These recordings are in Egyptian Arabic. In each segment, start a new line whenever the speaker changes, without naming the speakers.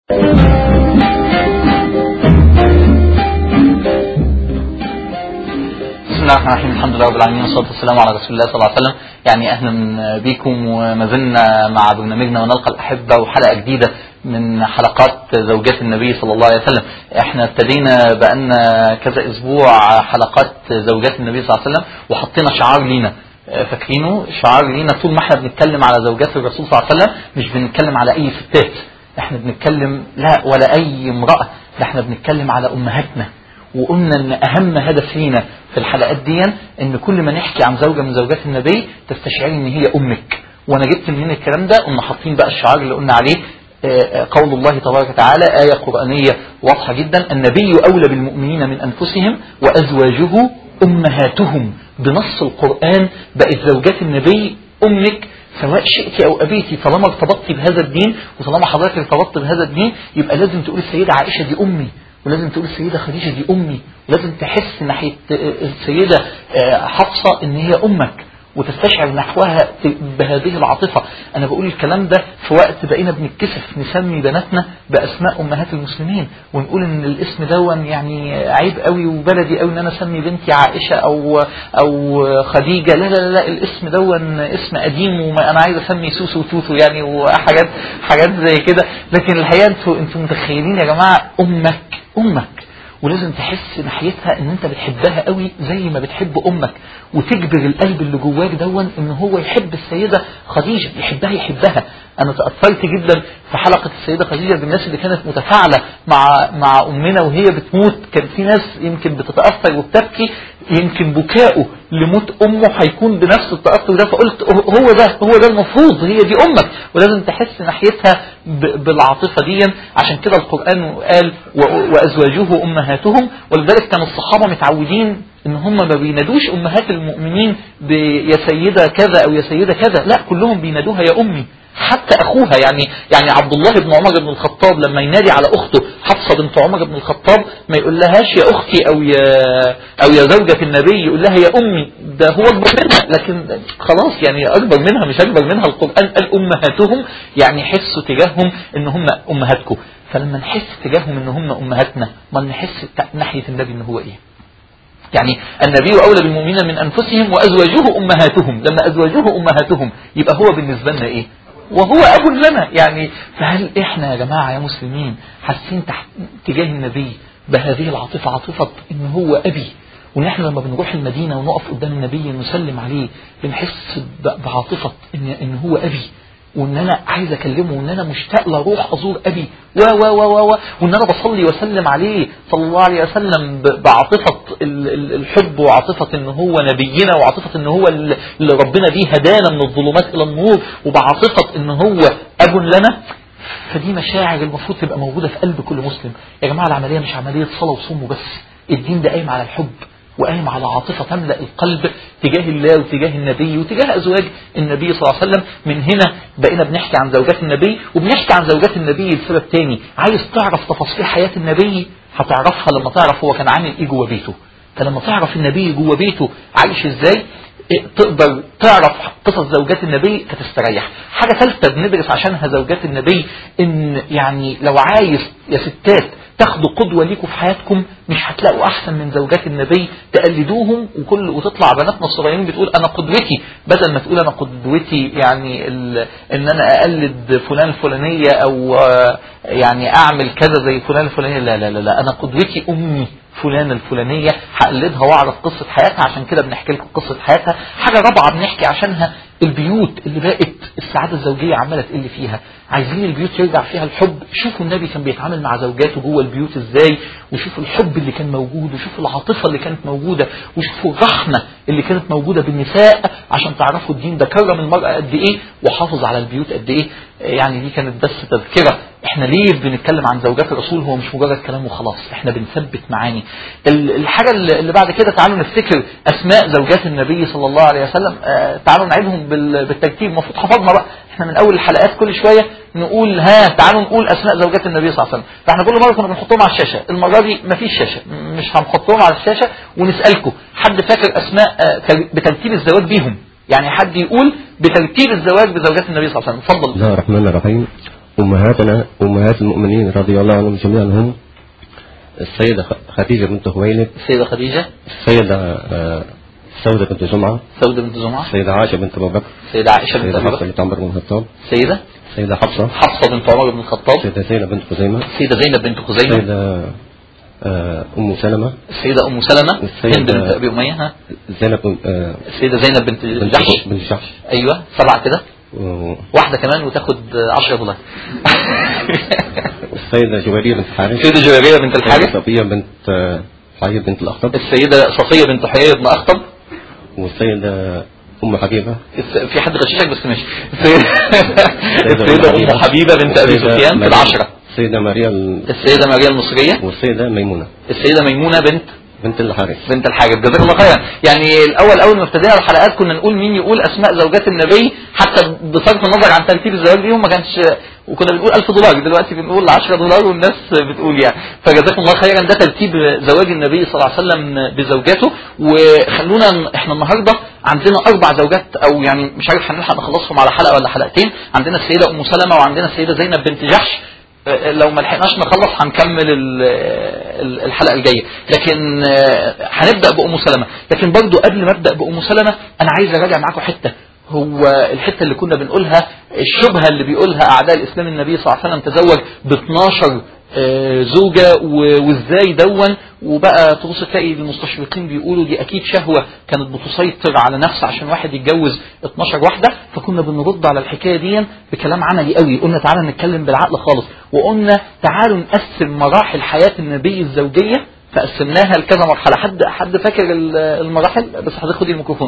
بسم الله الرحمن الرحيم الحمد لله رب العالمين والصلاه والسلام على رسول الله صلى الله عليه وسلم يعني اهلا بكم وما زلنا مع برنامجنا ونلقى الاحبه وحلقه جديده من حلقات زوجات النبي صلى الله عليه وسلم احنا ابتدينا بقالنا كذا اسبوع حلقات زوجات النبي صلى الله عليه وسلم وحطينا شعار لينا فاكرينه شعار لينا طول ما احنا بنتكلم على زوجات الرسول صلى الله عليه وسلم مش بنتكلم على اي ستات احنا بنتكلم لا ولا اي امراه ده احنا بنتكلم على امهاتنا وقلنا ان اهم هدف لينا في الحلقات دي ان كل ما نحكي عن زوجه من زوجات النبي تستشعري ان هي امك وانا جبت منين الكلام ده قمنا حاطين بقى الشعار اللي قلنا عليه قول الله تبارك وتعالى آية قرآنية واضحة جدا النبي أولى بالمؤمنين من أنفسهم وأزواجه أمهاتهم بنص القرآن بقت زوجات النبي أمك سواء شئت أو أبيتي طالما ارتبطتي بهذا الدين وطالما حضرتك ارتبطت بهذا الدين يبقى لازم تقول السيدة عائشة دي أمي ولازم تقول السيدة خديجة دي أمي ولازم تحس ناحية السيدة حفصة إن هي أمك وتستشعر نحوها بهذه العاطفة أنا بقول الكلام ده في وقت بقينا بنتكسف نسمي بناتنا بأسماء أمهات المسلمين ونقول إن الاسم دون يعني عيب قوي وبلدي قوي إن أنا أسمي بنتي عائشة أو أو خديجة لا لا لا الاسم دون اسم قديم وأنا عايز أسمي سوسو وتوتو يعني وحاجات حاجات زي كده لكن الحقيقة أنتوا أنتوا متخيلين يا جماعة أمك أمك ولازم تحس ناحيتها ان انت بتحبها قوي زي ما بتحب امك وتجبر القلب اللي جواك دون ان هو يحب السيدة خديجة يحبها يحبها انا تأثرت جدا في حلقة السيدة خديجة بالناس اللي كانت متفاعلة مع مع امنا وهي بتموت كان في ناس يمكن بتتأثر وبتبكي يمكن بكائه لموت امه هيكون بنفس التأثر ده فقلت هو ده هو ده المفروض هي دي امك ولازم تحس ناحيتها بالعاطفة دي عشان كده القرآن قال وازواجه امهاتهم ولذلك كان الصحابة متعودين ان هم ما بينادوش امهات المؤمنين يا سيدة كذا او يا سيدة كذا لا كلهم بينادوها يا امي حتى اخوها يعني يعني عبد الله بن عمر بن الخطاب لما ينادي على اخته حفصه بنت عمر بن الخطاب ما يقول لهاش يا اختي او يا او يا زوجة النبي يقول لها يا امي ده هو اكبر منها لكن خلاص يعني اكبر منها مش اكبر منها القران قال امهاتهم يعني حسوا تجاههم ان هم امهاتكم فلما نحس تجاههم ان هم امهاتنا ما نحس ناحيه النبي ان هو ايه يعني النبي أولى بالمؤمنين من أنفسهم وأزواجه أمهاتهم لما أزواجه أمهاتهم يبقى هو بالنسبة لنا إيه وهو أب لنا يعني فهل إحنا يا جماعة يا مسلمين حاسين تحت تجاه النبي بهذه العاطفة عاطفة إن هو أبي وإن إحنا لما بنروح المدينة ونقف قدام النبي نسلم عليه بنحس بعاطفة إن, إن هو أبي وان انا عايز اكلمه وان انا مشتاق لاروح ازور ابي و و و و وان انا بصلي واسلم عليه صلى الله عليه وسلم بعاطفه الحب وعاطفه ان هو نبينا وعاطفه ان هو اللي ربنا بيه هدانا من الظلمات الى النور وبعاطفه ان هو اب لنا فدي مشاعر المفروض تبقى موجوده في قلب كل مسلم يا جماعه العمليه مش عمليه صلاه وصوم وبس الدين ده قايم على الحب وقايم على عاطفة تملأ القلب تجاه الله وتجاه النبي وتجاه أزواج النبي صلى الله عليه وسلم من هنا بقينا بنحكي عن زوجات النبي وبنحكي عن زوجات النبي لسبب تاني عايز تعرف تفاصيل حياة النبي هتعرفها لما تعرف هو كان عامل ايه جوه بيته فلما تعرف النبي جوه بيته عايش ازاي تقدر تعرف قصص زوجات النبي فتستريح حاجة ثالثة بندرس عشانها زوجات النبي ان يعني لو عايز يا ستات تاخدوا قدوة ليكم في حياتكم مش هتلاقوا احسن من زوجات النبي تقلدوهم وكل وتطلع بناتنا الصغيرين بتقول انا قدوتي بدل ما تقول انا قدوتي يعني ان انا اقلد فلان الفلانية او يعني اعمل كذا زي فلان الفلانية لا لا لا, لا انا قدوتي امي فلانة الفلانية هقلدها واعرف قصة حياتها عشان كده بنحكي لكم قصة حياتها حاجة رابعة بنحكي عشانها البيوت اللي بقت السعادة الزوجية عمالة تقل فيها عايزين البيوت يرجع فيها الحب شوفوا النبي كان بيتعامل مع زوجاته جوه البيوت ازاي وشوفوا الحب اللي كان موجود وشوفوا العاطفة اللي كانت موجودة وشوفوا الرحمة اللي كانت موجودة بالنساء عشان تعرفوا الدين ده كرم المرأة قد ايه وحافظ على البيوت قد ايه يعني دي كانت بس تذكرة احنا ليه بنتكلم عن زوجات الرسول هو مش مجرد كلام وخلاص احنا بنثبت معاني الحاجة اللي بعد كده تعالوا نفتكر اسماء زوجات النبي صلى الله عليه وسلم اه تعالوا نعيدهم بالترتيب المفروض حفظنا بقى احنا من اول الحلقات كل شوية نقول ها تعالوا نقول اسماء زوجات النبي صلى الله عليه وسلم فاحنا كل مرة كنا بنحطهم على الشاشة المرة دي مفيش شاشة مش هنحطهم على الشاشة ونسألكم حد فاكر اسماء اه بترتيب الزواج بيهم يعني حد يقول بترتيب الزواج بزوجات النبي صلى الله عليه وسلم اتفضل
بسم الله الرحمن الرحيم أمهاتنا أمهات المؤمنين رضي الله عنهم جميعا هم السيدة خديجة بنت خويلد
السيدة خديجة
السيدة آه، سودة بنت جمعة
سودة بنت زمعة
السيدة عائشة بنت أبو بكر
السيدة عائشة بنت
السيدة
أبي
حفصة
بكر
بنت عمر بن الخطاب
السيدة
السيدة حفصة
حفصة بنت عمر بن الخطاب
السيدة زينب بنت خزيمة
السيدة زينب بنت خزيمة
السيدة آه، أم سلمة
السيدة أم سلمة
السيدة-
هند بنت أبي أمية ها؟
زينب بن- آه،
السيدة زينب بنت
بنت
جحش
بنت جحش
أيوه سبعة كده
و-
واحدة كمان وتاخد 10 دولار
السيدة جويرية بنت حارث
السيدة جويرية بنت
السيدة
الحارث
صفية بنت آه، حي بنت الأخطب
السيدة صفية بنت حيي بن أخطب
والسيدة أم حبيبة
الس- في حد غششك بس ماشي السيدة السيدة أم
حبيبة.
حبيبة بنت أبي
والسيدة
سفيان في
مريم-
العشرة
السيدة ماريا ال-
السيدة ماريا المصرية
والسيدة ميمونة
السيدة ميمونة بنت
بنت الحارث
بنت الحاجب جزاك الله خيرا يعني الاول اول ما ابتدينا الحلقات كنا نقول مين يقول اسماء زوجات النبي حتى بصرف النظر عن ترتيب الزواج ليهم ما كانش وكنا بنقول 1000 دولار دلوقتي بنقول 10 دولار والناس بتقول يعني فجزاكم الله خيرا ده ترتيب زواج النبي صلى الله عليه وسلم بزوجاته وخلونا ن- احنا النهارده عندنا اربع زوجات او يعني مش عارف هنلحق نخلصهم على حلقه ولا حلقتين عندنا السيده ام سلمه وعندنا السيده زينب بنت جحش لو ما لحقناش نخلص هنكمل ال- ال- الحلقه الجايه لكن آه، هنبدا بام سلمه لكن برضو قبل ما ابدا بام سلمه انا عايز اراجع معاكم حته هو الحته اللي كنا بنقولها الشبهه اللي بيقولها اعداء الاسلام النبي صلى الله عليه وسلم تزوج ب 12 آه، زوجة و- وازاي دون وبقى تبص تلاقي المستشرقين بيقولوا دي اكيد شهوة كانت بتسيطر على نفس عشان واحد يتجوز 12 واحدة فكنا بنرد على الحكاية دي بكلام عملي قوي قلنا تعالى نتكلم بالعقل خالص وقلنا تعالوا نقسم مراحل حياة النبي الزوجية فقسمناها لكذا مرحلة حد حد فاكر ال- المراحل بس حضرتك خدي الميكروفون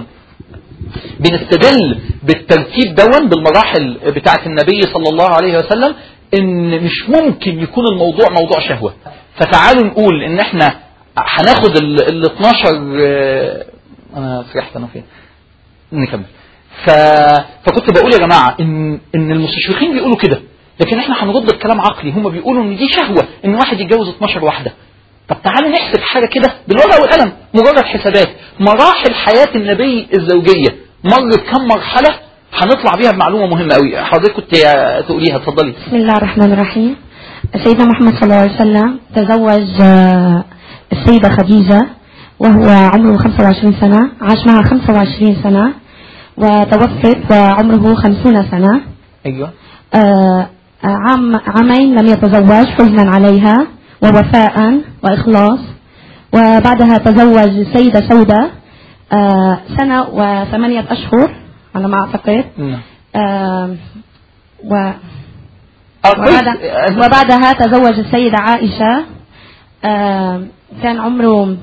بنستدل بالترتيب دون بالمراحل بتاعة النبي صلى الله عليه وسلم ان مش ممكن يكون الموضوع موضوع شهوة فتعالوا نقول ان احنا هناخد ال ال 12 آه، انا فرحت انا فين نكمل ف... فكنت بقول يا جماعة ان ان المستشرقين بيقولوا كده لكن احنا هنرد بكلام عقلي هم بيقولوا ان دي شهوة ان واحد يتجوز 12 واحدة طب تعالوا نحسب حاجة كده بالورقة والقلم مجرد حسابات مراحل حياة النبي الزوجية مرت كم مرحلة هنطلع بيها بمعلومة مهمة قوي حضرتك كنت تقوليها اتفضلي
بسم الله الرحمن الرحيم سيدنا محمد صلى الله عليه وسلم تزوج آه، السيدة خديجة وهو عمره 25 سنة عاش معها 25 سنة وتوفت وعمره 50 سنة
ايوه
آه، عام عامين لم يتزوج حزنا عليها ووفاء وإخلاص وبعدها تزوج السيدة سودة آه، سنة وثمانية أشهر على ما أعتقد
نعم
آه، و
آه، كويس.
وبعد وبعدها تزوج السيدة عائشة آه، كان عمره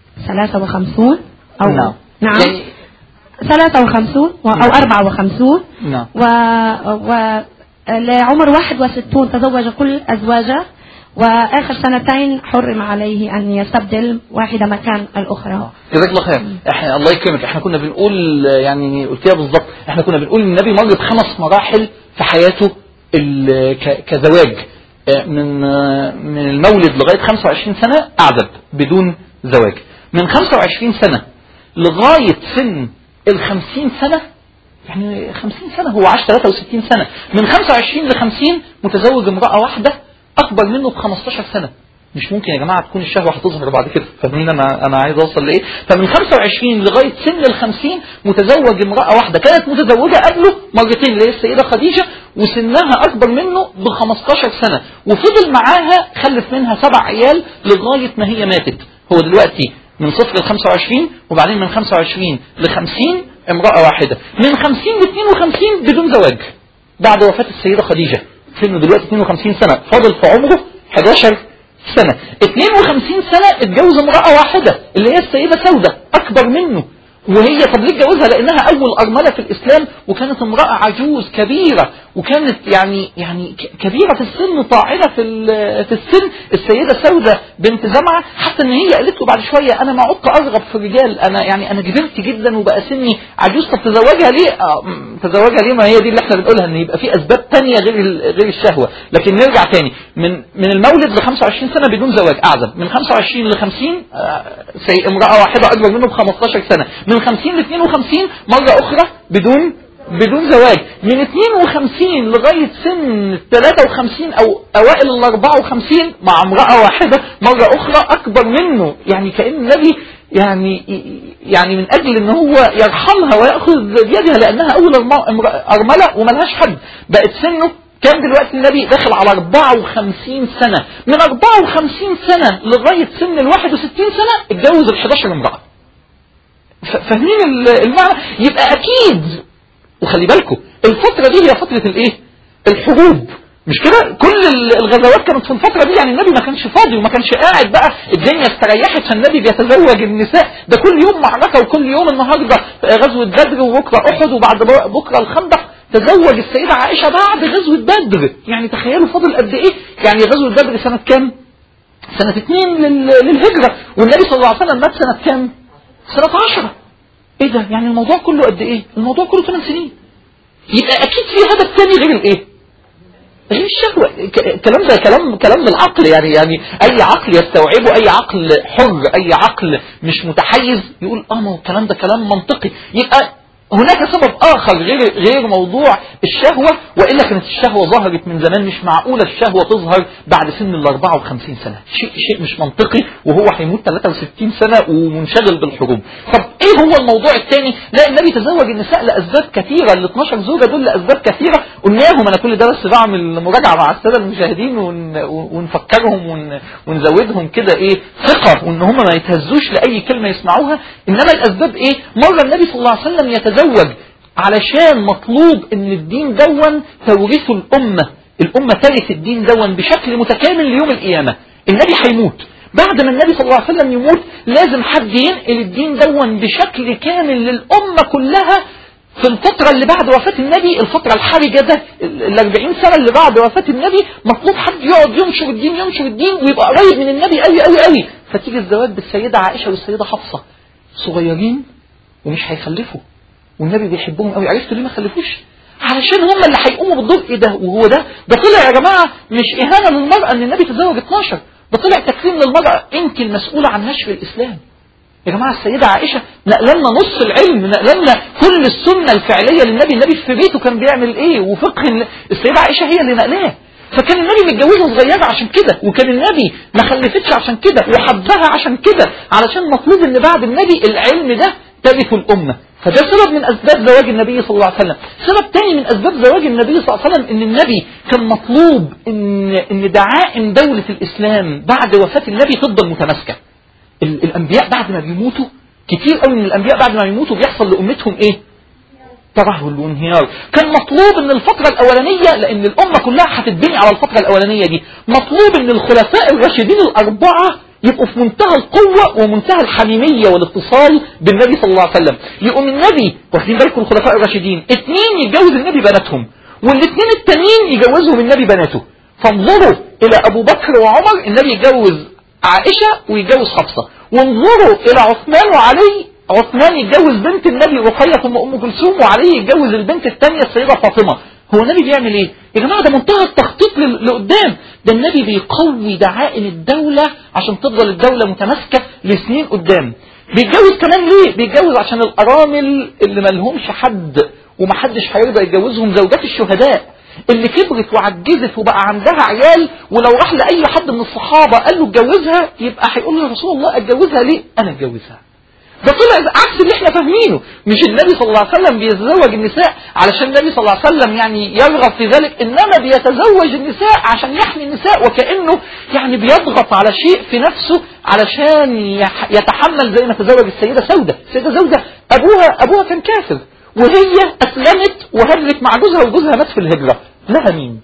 53 أو
نعم
نعم
يعني
53 و- أو 54
نعم
و, و لعمر 61 تزوج كل أزواجه وآخر سنتين حرم عليه أن يستبدل واحدة مكان الأخرى
جزاك الله خير احنا الله يكرمك احنا كنا بنقول يعني قلتيها بالظبط احنا كنا بنقول ان النبي مر بخمس مراحل في حياته ال- ك- كزواج اه، من اه، من المولد لغايه 25 سنه اعزب بدون زواج من 25 سنه لغايه سن ال 50 سنه يعني 50 سنه هو عاش 63 سنه من 25 ل 50 متزوج امراه واحده اكبر منه ب 15 سنه مش ممكن يا جماعه تكون الشهوه هتظهر بعد كده فاهمين انا انا عايز اوصل لايه فمن 25 لغايه سن ال 50 متزوج امراه واحده كانت متزوجه قبله مرتين اللي هي السيده خديجه وسنها اكبر منه ب 15 سنه وفضل معاها خلف منها سبع عيال لغايه ما هي ماتت هو دلوقتي من صفر ل 25 وبعدين من 25 ل 50 امراه واحده من 50 ل 52 بدون زواج بعد وفاه السيده خديجه سنه دلوقتي 52 سنه فاضل في عمره 11 سنة 52 سنة اتجوز امرأة واحدة اللي هي السيدة سودة أكبر منه وهي طب ليه اتجوزها لأنها أول أرملة في الإسلام وكانت امرأة عجوز كبيرة وكانت يعني يعني ك- كبيرة في السن طاعنة في ال- في السن السيدة سودة بنت زمعة حتى إن هي قالت له بعد شوية أنا ما عدت أرغب في الرجال أنا يعني أنا كبرت جدا وبقى سني عجوز طب تزوجها ليه؟ آه م- تزوجها ليه ما هي دي اللي احنا بنقولها إن يبقى في أسباب تانية غير ال- غير الشهوة لكن نرجع تاني من من المولد ل 25 سنة بدون زواج أعزب من 25 ل 50 آه، سي امرأة واحدة أكبر منه ب 15 سنة من 50 ل 52 مرة أخرى بدون بدون زواج من 52 لغاية سن 53 أو أوائل ال 54 مع امرأة واحدة مرة أخرى أكبر منه يعني كأن النبي يعني يعني من أجل أن هو يرحمها ويأخذ بيدها لأنها أول أرملة وملهاش حد بقت سنه كان دلوقتي النبي داخل على 54 سنة من 54 سنة لغاية سن ال 61 سنة اتجوز ال 11 امرأة فاهمين المعنى يبقى أكيد وخلي بالكم الفترة دي هي فترة الايه الحروب مش كده كل الغزوات كانت في الفترة دي يعني النبي ما كانش فاضي وما كانش قاعد بقى الدنيا استريحت فالنبي بيتزوج النساء ده كل يوم معركة وكل يوم النهاردة غزوة بدر وبكرة أحد وبعد بكرة الخندق تزوج السيدة عائشة بعد غزوة بدر يعني تخيلوا فاضل قد ايه يعني غزوة بدر سنة كام سنة اثنين للهجرة والنبي صلى الله عليه وسلم مات سنة كام سنة عشرة ايه ده يعني الموضوع كله قد ايه الموضوع كله 8 سنين يبقى اكيد في هدف تاني غير الايه غير الشهوة الكلام ده كلام كلام العقل يعني يعني اي عقل يستوعبه اي عقل حر اي عقل مش متحيز يقول اه ما هو الكلام ده كلام منطقي يبقى هناك سبب آخر غير غير موضوع الشهوة وإلا كانت الشهوة ظهرت من زمان مش معقولة الشهوة تظهر بعد سن ال 54 سنة شيء شيء مش منطقي وهو هيموت 63 سنة ومنشغل بالحروب طب إيه هو الموضوع الثاني لا النبي تزوج النساء لأسباب كثيرة ال 12 زوجة دول لأسباب كثيرة قلناهم أنا كل ده بس بعمل مراجعة مع السادة المشاهدين ون ونفكرهم ون ونزودهم كده إيه ثقة وإن هم ما يتهزوش لأي كلمة يسمعوها إنما الأسباب إيه مرة النبي صلى الله عليه وسلم يتزوج تتزوج علشان مطلوب ان الدين دون تورثه الامة الامة ترث الدين دون بشكل متكامل ليوم القيامة النبي هيموت بعد ما النبي صلى الله عليه وسلم يموت لازم حد ينقل الدين دون بشكل كامل للأمة كلها في الفترة اللي بعد وفاة النبي الفترة الحرجة ده ال 40 سنة اللي بعد وفاة النبي مطلوب حد يقعد ينشر الدين ينشر الدين ويبقى قريب من النبي قوي قوي قوي فتيجي الزواج بالسيدة عائشة والسيدة حفصة صغيرين ومش هيخلفوا والنبي بيحبهم قوي عرفتوا ليه ما خلفوش علشان هم اللي هيقوموا بالدور ايه ده وهو ده ده طلع يا جماعه مش اهانه للمراه ان النبي تزوج 12 ده طلع تكريم للمراه انت المسؤوله عن نشر الاسلام يا جماعه السيده عائشه نقل لنا نص العلم نقل لنا كل السنه الفعليه للنبي النبي في بيته كان بيعمل ايه وفقه السيده عائشه هي اللي نقلاه فكان النبي متجوزها صغيره عشان كده وكان النبي ما خلفتش عشان كده وحبها عشان كده علشان مطلوب ان بعد النبي العلم ده ترث الامه فده سبب من أسباب زواج النبي صلى الله عليه وسلم سبب تاني من أسباب زواج النبي صلى الله عليه وسلم إن النبي كان مطلوب إن, إن دعائم دولة الإسلام بعد وفاة النبي تفضل متماسكة الأنبياء بعد ما بيموتوا كتير قوي من الأنبياء بعد ما يموتوا بيحصل لأمتهم إيه ترهل وانهيار كان مطلوب ان الفترة الاولانية لان الامة كلها هتتبني على الفترة الاولانية دي مطلوب ان الخلفاء الراشدين الاربعة يبقوا في منتهى القوة ومنتهى الحميمية والاتصال بالنبي صلى الله عليه وسلم يقوم النبي واخدين بالكم الخلفاء الراشدين اثنين يتجوز النبي بناتهم والاثنين التانيين يجوزهم النبي بناته فانظروا الى ابو بكر وعمر النبي يتجوز عائشة ويتجوز حفصة وانظروا الى عثمان وعلي عثمان يتجوز بنت النبي رقية ثم ام كلثوم وعلي يتجوز البنت الثانية السيدة فاطمة هو النبي بيعمل ايه يا جماعة ده منتهى التخطيط لقدام ده النبي بيقوي دعائم الدولة عشان تفضل الدولة متماسكة لسنين قدام بيتجوز كمان ليه بيتجوز عشان الارامل اللي ملهمش حد ومحدش هيرضى يتجوزهم زوجات الشهداء اللي كبرت وعجزت وبقى عندها عيال ولو راح لأي حد من الصحابة قال له اتجوزها يبقى هيقول له يا رسول الله اتجوزها ليه انا اتجوزها ده طلع عكس اللي احنا فاهمينه مش النبي صلى الله عليه وسلم بيتزوج النساء علشان النبي صلى الله عليه وسلم يعني يرغب في ذلك انما بيتزوج النساء عشان يحمي النساء وكانه يعني بيضغط على شيء في نفسه علشان يتحمل زي ما تزوج السيده سوده السيده سوده ابوها ابوها كان كافر وهي اسلمت وهجرت مع جوزها وجوزها مات في الهجره لها مين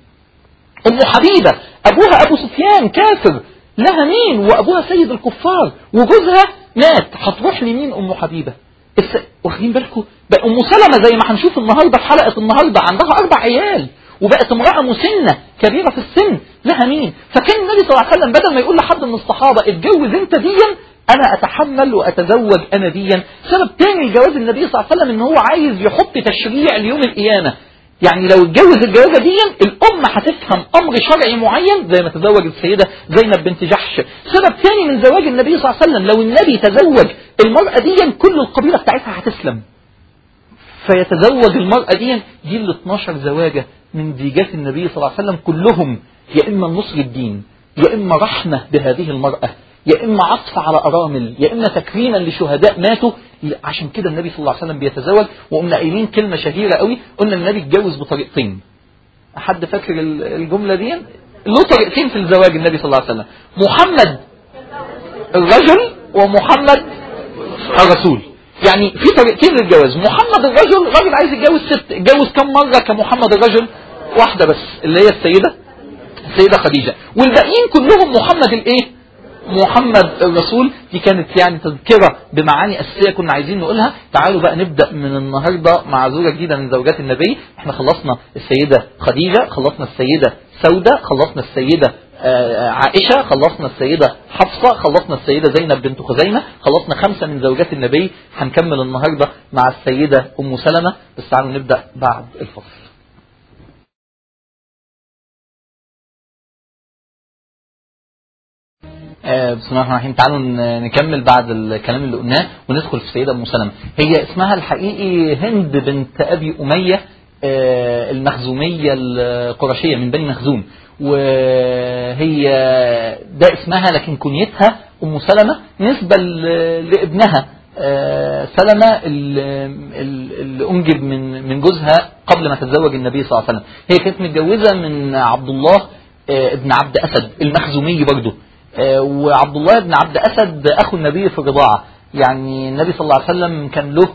ام حبيبه ابوها ابو سفيان كافر لها مين وابوها سيد الكفار وجوزها مات هتروح لمين ام حبيبه الس... واخدين بالكم بقى ام سلمة زي ما هنشوف النهارده في حلقه النهارده عندها اربع عيال وبقت امراه مسنه كبيره في السن لها مين فكان النبي صلى الله عليه وسلم بدل ما يقول لحد من الصحابه اتجوز انت ديا انا اتحمل واتزوج انا ديا سبب تاني لجواز النبي صلى الله عليه وسلم ان هو عايز يحط تشريع ليوم القيامه يعني لو اتجوز الجوازه دي الام هتفهم امر شرعي معين زي ما تزوج السيده زينب بنت جحش سبب ثاني من زواج النبي صلى الله عليه وسلم لو النبي تزوج المراه دي كل القبيله بتاعتها هتسلم فيتزوج المرأة دي دي ال 12 زواجة من زيجات النبي صلى الله عليه وسلم كلهم يا إما نصر الدين يا إما رحمة بهذه المرأة يا إما عطف على أرامل يا إما تكريما لشهداء ماتوا عشان كده النبي صلى الله عليه وسلم بيتزوج وقمنا قايلين كلمة شهيرة قوي قلنا النبي اتجوز بطريقتين حد فاكر ال- الجملة دي له طريقتين في الزواج النبي صلى الله عليه وسلم محمد الرجل ومحمد الرسول يعني في طريقتين للجواز محمد الرجل راجل عايز يتجوز ست اتجوز كم مرة كمحمد الرجل واحدة بس اللي هي السيدة السيدة خديجة والباقيين كلهم محمد الايه محمد الرسول دي كانت يعني تذكرة بمعاني أساسية كنا عايزين نقولها تعالوا بقى نبدأ من النهاردة مع زوجة جديدة من زوجات النبي احنا خلصنا السيدة خديجة خلصنا السيدة سودة خلصنا السيدة آه، عائشة خلصنا السيدة حفصة خلصنا السيدة زينب بنت خزيمة خلصنا خمسة من زوجات النبي هنكمل النهاردة مع السيدة أم سلمة بس تعالوا نبدأ بعد الفصل آه، بسم الله الرحمن الرحيم تعالوا ن- نكمل بعد الكلام اللي قلناه وندخل في السيدة أم سلمة هي اسمها الحقيقي هند بنت أبي أمية آه، المخزومية القرشية من بني مخزوم وهي ده اسمها لكن كنيتها أم سلمة نسبة ل- لابنها آه، سلمة ال- ال- اللي أنجب من من جوزها قبل ما تتزوج النبي صلى الله عليه وسلم هي كانت متجوزة من عبد الله آه، ابن عبد أسد المخزومي برضه آه، وعبد الله بن عبد أسد أخو النبي في الرضاعة يعني النبي صلى الله عليه وسلم كان له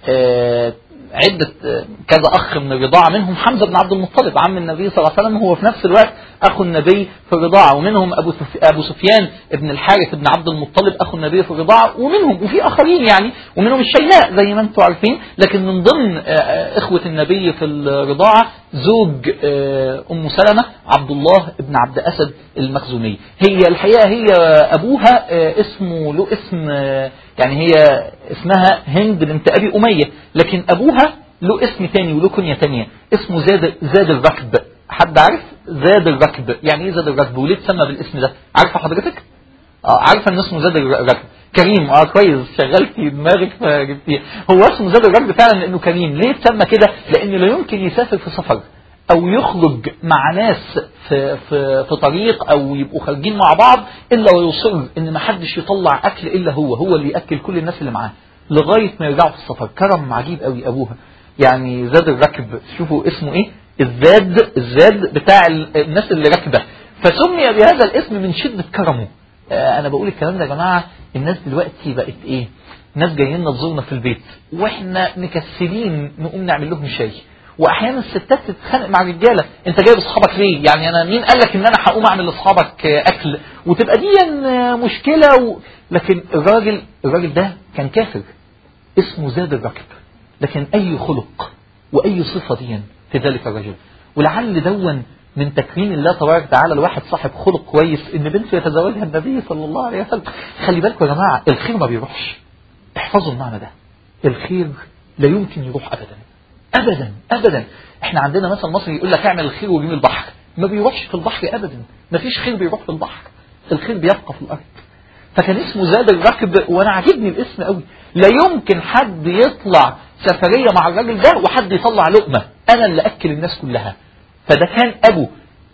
آه، عدة آه، كذا أخ من الرضاعة منهم حمزة بن عبد المطلب عم النبي صلى الله عليه وسلم هو في نفس الوقت أخو النبي في الرضاعة ومنهم أبو سف- أبو سفيان بن الحارث بن عبد المطلب أخو النبي في الرضاعة ومنهم وفي آخرين يعني ومنهم الشيماء زي ما أنتم عارفين لكن من ضمن آه، آه، إخوة النبي في الرضاعة زوج آه، أم سلمة عبد الله بن عبد أسد المخزومي هي الحقيقة هي أبوها آه، اسمه له اسم آه، يعني هي اسمها هند بنت أبي أمية لكن أبوها له اسم تاني وله كنية تانية اسمه زاد زاد الركب حد عارف زاد الركب يعني ايه زاد الركب وليه اتسمى بالاسم ده عارفه حضرتك اه عارفه ان اسمه زاد الركب كريم اه كويس شغلتي دماغك فجبتيه هو اسمه زاد الركب فعلا لانه كريم ليه اتسمى كده لانه لا يمكن يسافر في سفر او يخرج مع ناس في في في طريق او يبقوا خارجين مع بعض الا ويصر ان ما حدش يطلع اكل الا هو هو اللي ياكل كل الناس اللي معاه لغايه ما يرجعوا في السفر كرم عجيب قوي ابوها يعني زاد الركب شوفوا اسمه ايه الزاد الزاد بتاع ال- الناس اللي راكبه فسمي بهذا الاسم من شده كرمه آه، انا بقول الكلام ده يا جماعه الناس دلوقتي بقت ايه ناس جايين لنا تزورنا في البيت واحنا مكسلين نقوم نعمل لهم شاي واحيانا الستات تتخانق مع الرجاله انت جايب اصحابك ليه يعني انا مين قال لك ان انا هقوم اعمل لاصحابك آه، اكل وتبقى دي آه، مشكله و... لكن الراجل الراجل ده كان كافر اسمه زاد الركب لكن أي خلق وأي صفة دي في ذلك الرجل ولعل دون من تكريم الله تبارك وتعالى لواحد صاحب خلق كويس ان بنته يتزوجها النبي صلى الله عليه وسلم خلي بالكم يا جماعه الخير ما بيروحش احفظوا المعنى ده الخير لا يمكن يروح ابدا ابدا ابدا احنا عندنا مثلا مصري يقول لك اعمل الخير وجيب البحر ما بيروحش في البحر ابدا ما فيش خير بيروح في البحر الخير بيبقى في الارض فكان اسمه زاد الركب وانا عاجبني الاسم قوي لا يمكن حد يطلع سفريه مع الراجل ده وحد يطلع لقمه انا اللي اكل الناس كلها فده كان ابو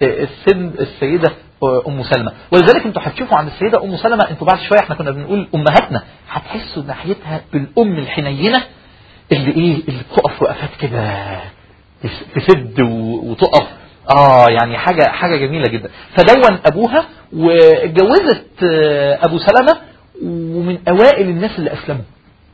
السن السيده ام سلمى ولذلك انتوا هتشوفوا عند السيده ام سلمى انتوا بعد شويه احنا كنا بنقول امهاتنا هتحسوا ناحيتها بالام الحنينه اللي ايه اللي بتقف وقفات كده تس- تسد و- وتقف اه يعني حاجه حاجه جميله جدا فدون ابوها واتجوزت آه، ابو سلمه ومن اوائل الناس اللي اسلموا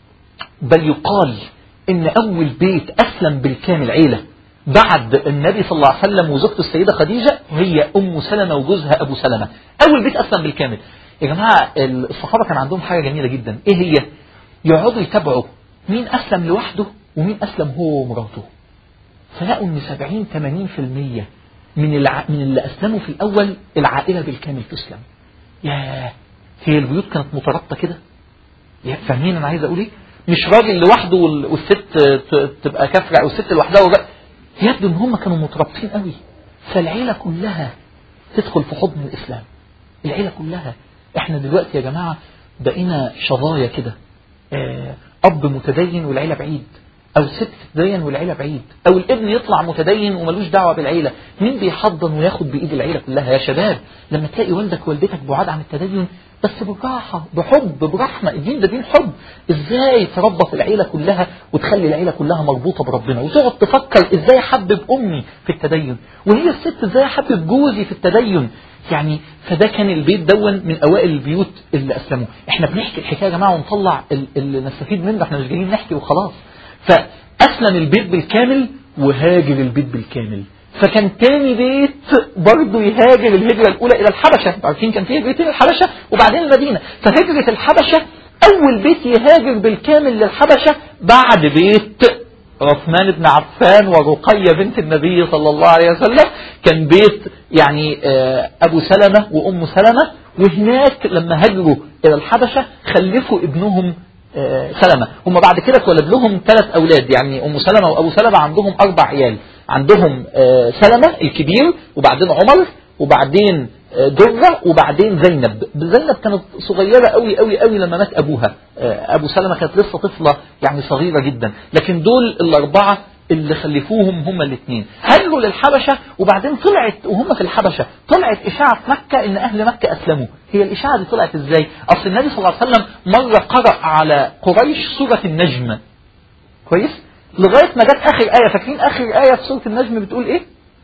بل يقال ان اول بيت اسلم بالكامل عيله بعد النبي صلى الله عليه وسلم وزوجته السيده خديجه هي ام سلمه وجوزها ابو سلمه اول بيت اسلم بالكامل يا جماعه الصحابه كان عندهم حاجه جميله جدا ايه هي يقعدوا يتابعوا مين اسلم لوحده ومين اسلم هو ومراته فلقوا ان 70 80% من الع... من اللي اسلموا في الاول العائله بالكامل تسلم ياه هي البيوت كانت مترابطه كده يا فاهمين انا عايز اقول ايه مش راجل لوحده وال- والست ت- تبقى كافره او الست لوحدها والراجل يبدو ان هم كانوا مترابطين قوي فالعيله كلها تدخل في حضن الاسلام العيله كلها احنا دلوقتي يا جماعه بقينا شظايا كده آه، اب متدين والعيله بعيد او الست تتدين والعيله بعيد او الابن يطلع متدين وملوش دعوه بالعيله مين بيحضن وياخد بايد العيله كلها يا شباب لما تلاقي والدك ووالدتك بعاد عن التدين بس بالراحه بحب برحمه الدين ده دين حب ازاي تربى في العيله كلها وتخلي العيله كلها مربوطه بربنا وتقعد تفكر ازاي احبب امي في التدين وهي الست ازاي احبب جوزي في التدين يعني فده كان البيت دون من اوائل البيوت اللي اسلموا احنا بنحكي الحكايه يا جماعه ونطلع ال- اللي نستفيد منه احنا مش جايين نحكي وخلاص فاسلم البيت بالكامل وهاجر البيت بالكامل فكان تاني بيت برضه يهاجر الهجرة الأولى إلى الحبشة انتوا عارفين كان في هجرتين الحبشة وبعدين المدينة فهجرة الحبشة أول بيت يهاجر بالكامل للحبشة بعد بيت عثمان بن عفان ورقية بنت النبي صلى الله عليه وسلم كان بيت يعني آه، أبو سلمة وأم سلمة وهناك لما هاجروا إلى الحبشة خلفوا ابنهم آه، سلمة هم بعد كده اتولد لهم ثلاث أولاد يعني أم سلمة وأبو سلمة عندهم أربع عيال عندهم آه، سلمة الكبير وبعدين عمر وبعدين آه، درة وبعدين زينب زينب كانت صغيرة قوي قوي قوي لما مات أبوها آه، أبو سلمة كانت لسه طفلة يعني صغيرة جدا لكن دول الأربعة اللي خلفوهم هم الاثنين هاجروا للحبشة وبعدين طلعت وهم في الحبشة طلعت إشاعة في مكة إن أهل مكة أسلموا هي الإشاعة دي طلعت إزاي أصل النبي صلى الله عليه وسلم مرة قرأ على قريش سورة النجم كويس لغاية ما جت آخر آية فاكرين آخر آية في سورة النجم بتقول إيه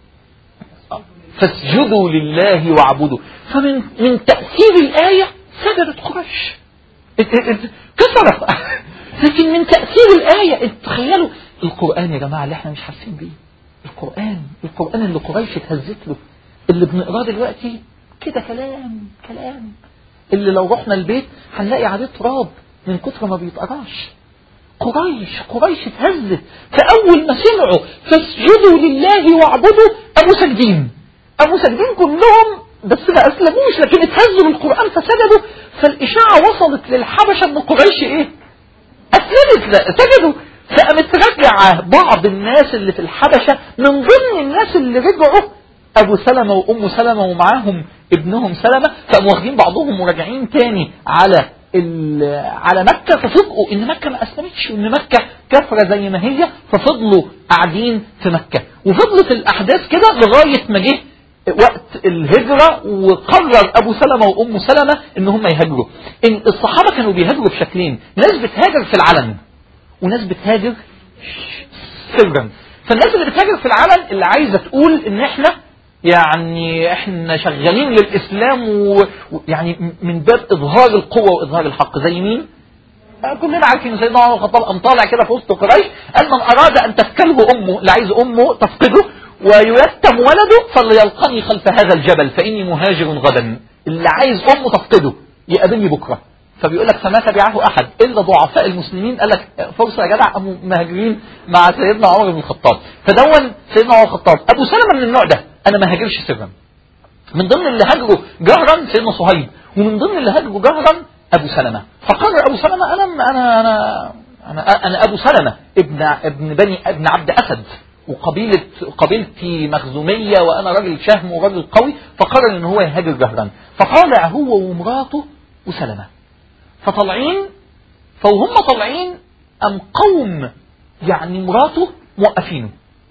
فاسجدوا لله واعبدوا فمن من تأثير الآية سجدت قريش ات- ات- ات- كسرت لكن من تأثير الآية انت تخيلوا القرآن يا جماعة اللي احنا مش حاسين بيه القرآن القرآن اللي قريش اتهزت له اللي بنقراه دلوقتي كده كلام كلام اللي لو رحنا البيت هنلاقي عليه تراب من كتر ما بيتقراش قريش قريش اتهزت فأول ما سمعوا فاسجدوا لله واعبدوا قاموا ساجدين قاموا ساجدين كلهم بس ما أسلموش لكن اتهزوا بالقرآن فسجدوا فالإشاعة وصلت للحبشة أن قريش إيه؟ أسلمت لا سجدوا فقامت راجعة بعض الناس اللي في الحبشة من ضمن الناس اللي رجعوا أبو سلمة وأم سلمة ومعاهم ابنهم سلمة فقاموا واخدين بعضهم وراجعين تاني على ال- على مكة ففوجئوا إن مكة ما أسلمتش وإن مكة كافرة زي ما هي ففضلوا قاعدين في مكة وفضلت الأحداث كده لغاية ما جه وقت الهجرة وقرر أبو سلمة وأم سلمة إن هم يهاجروا إن الصحابة كانوا بيهاجروا بشكلين ناس بتهاجر في العلن وناس بتهاجر سرا فالناس اللي بتهاجر في العلن اللي عايزة تقول إن إحنا يعني احنا شغالين للاسلام ويعني من باب اظهار القوه واظهار الحق زي مين؟ آه، كلنا عارفين سيدنا عمر الخطاب قام طالع كده في وسط قريش قال من اراد ان تفكله امه اللي عايز امه تفقده ويتم ولده فليلقني خلف هذا الجبل فاني مهاجر غدا اللي عايز امه تفقده يقابلني بكره فبيقول لك فما تبعه احد الا ضعفاء المسلمين قال لك فرصه يا جدع قاموا مهاجرين مع سيدنا عمر بن الخطاب فدون سيدنا عمر الخطاب ابو سلمه من النوع ده انا ما هاجرش سرا من ضمن اللي هاجروا جهرا سيدنا صهيب ومن ضمن اللي هاجروا جهرا ابو سلمه فقرر ابو سلمه انا انا انا انا, أنا ابو سلمه ابن ابن بني ابن عبد اسد وقبيله قبيلتي مخزوميه وانا راجل شهم وراجل قوي فقرر ان هو يهاجر جهرا فطالع هو ومراته وسلمه فطالعين فوهم طالعين ام قوم يعني مراته موقفينه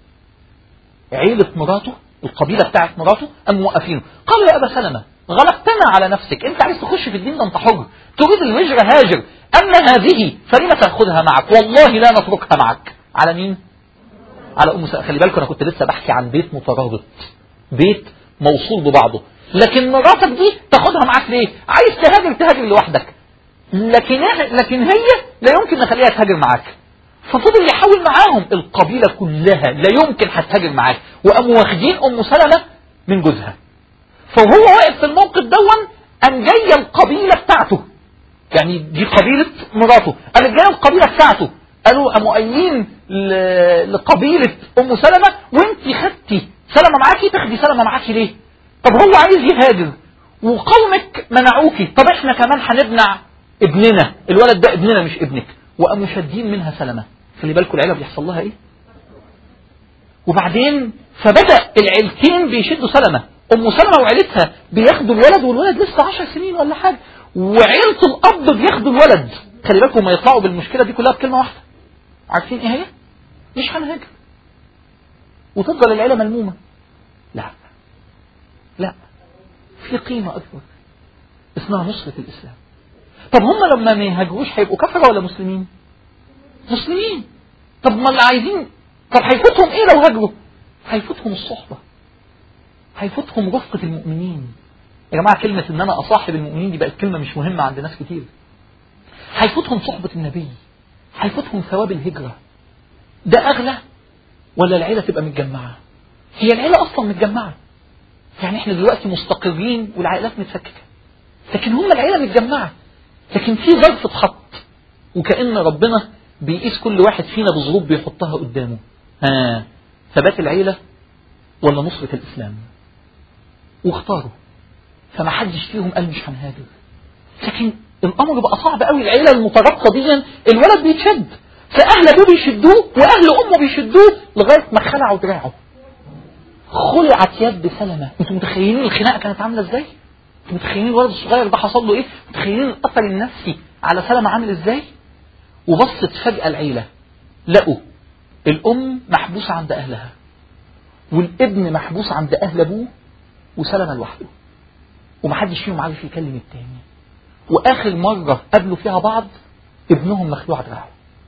عيلة مراته القبيلة بتاعت مراته أم موقفينه قالوا يا أبا سلمة غلبتنا على نفسك أنت عايز تخش في الدين ده أنت حر تريد الهجرة هاجر أما هذه فلم تأخذها معك والله لا نتركها معك على مين؟ على أم سلمة خلي بالكم أنا كنت لسه بحكي عن بيت مترابط بيت موصول ببعضه لكن مراتك دي تاخدها معاك ليه؟ عايز تهاجر تهاجر لوحدك لكن لكن هي لا يمكن نخليها تهاجر معاك ففضل يحاول معاهم القبيلة كلها لا يمكن هتهاجر معاك وقاموا واخدين أم سلمة من جوزها فهو واقف في الموقف دون أم جاية القبيلة بتاعته يعني دي قبيلة مراته قامت جاية القبيلة بتاعته قالوا قاموا قايلين ل- لقبيلة أم سلمة وانت خدتي سلمة معاكي تاخدي سلمة معاكي ليه؟ طب هو عايز يهاجر وقومك منعوكي طب احنا كمان هنمنع ابننا الولد ده ابننا مش ابنك وقاموا شادين منها سلمة خلي بالكم العيلة بيحصل لها ايه وبعدين فبدأ العيلتين بيشدوا سلمة أم سلمة وعيلتها بياخدوا الولد والولد لسه عشر سنين ولا حاجة وعيلة الأب بياخدوا الولد خلي بالكم ما يطلعوا بالمشكلة دي كلها بكلمة واحدة عارفين ايه هي؟ مش هنهاجر وتفضل العيلة ملمومة لا لا في قيمة أكبر اسمها نصرة الإسلام طب هم لما ما يهاجروش هيبقوا كفرة ولا مسلمين؟ مسلمين طب ما اللي عايزين طب هيفوتهم ايه لو هاجروا؟ هيفوتهم الصحبة هيفوتهم رفقة المؤمنين يا جماعة كلمة ان انا اصاحب المؤمنين دي بقت كلمة مش مهمة عند ناس كتير هيفوتهم صحبة النبي هيفوتهم ثواب الهجرة ده اغلى ولا العيلة تبقى متجمعة هي العيلة اصلا متجمعة يعني احنا دلوقتي مستقرين والعائلات متفككة لكن هم العيلة متجمعة لكن في ظرف اتحط وكأن ربنا بيقيس كل واحد فينا بظروف بيحطها قدامه ها ثبات العيلة ولا نصرة الإسلام واختاروا فما حدش فيهم قال مش هنهاجر لكن الأمر بقى صعب قوي العيلة المترابطة دي الولد بيتشد فأهل أبوه بيشدوه وأهل أمه بيشدوه لغاية ما خلعوا دراعه خلعت يد سلمة انتوا متخيلين الخناقة كانت عاملة ازاي؟ انتوا متخيلين الولد الصغير ده حصل له ايه؟ متخيلين الأثر النفسي على سلمة عامل ازاي؟ وبصت فجأة العيلة لقوا الأم محبوسة عند أهلها والابن محبوس عند أهل أبوه وسلمة لوحده ومحدش فيهم عارف يكلم التاني وآخر مرة قابلوا فيها بعض ابنهم مخلوع دراعه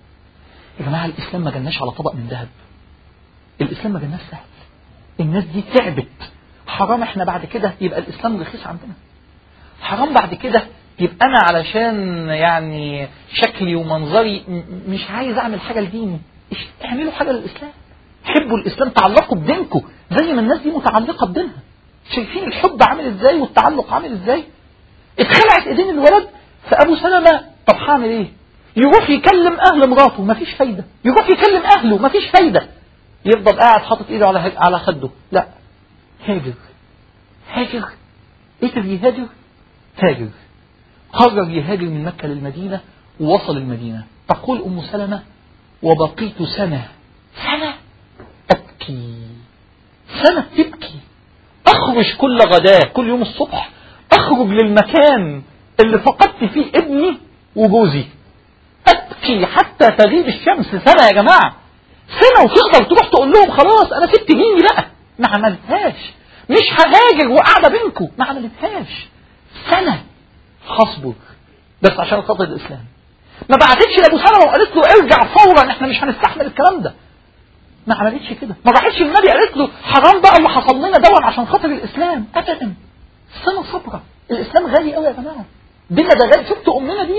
يا جماعة الإسلام ما جناش على طبق من ذهب الإسلام ما جناش سهل الناس دي تعبت حرام احنا بعد كده يبقى الإسلام رخيص عندنا حرام بعد كده يبقى أنا علشان يعني شكلي ومنظري م- مش عايز أعمل حاجة لديني إش- اعملوا حاجة للإسلام حبوا الإسلام تعلقوا بدينكم زي ما الناس دي متعلقة بدينها شايفين الحب عامل ازاي والتعلق عامل ازاي اتخلعت ايدين الولد فابو سلمة طب هعمل ايه يروح يكلم اهل مراته مفيش فايدة يروح يكلم اهله مفيش فايدة يفضل قاعد حاطط ايده على هج- على خده لا هاجر هاجر قدر يهاجر هاجر قرر يهاجر من مكة للمدينة ووصل المدينة تقول أم سلمة وبقيت سنة سنة أبكي سنة تبكي أخرج كل غداة كل يوم الصبح أخرج للمكان اللي فقدت فيه ابني وجوزي أبكي حتى تغيب الشمس سنة يا جماعة سنة وتقدر تروح تقول لهم خلاص أنا سبت ديني بقى ما عملتهاش مش ههاجر وقاعدة بينكم ما عملتهاش سنة هصبر بس عشان خاطر الإسلام ما بعتتش لأبو سلمة وقالت له ارجع فورا احنا مش هنستحمل الكلام ده ما عملتش كده ما راحتش النبي قالت له حرام بقى اللي حصل لنا دون عشان خاطر الاسلام ابدا سنه صبره الاسلام غالي قوي يا جماعه دينا ده غالي شفتوا امنا دي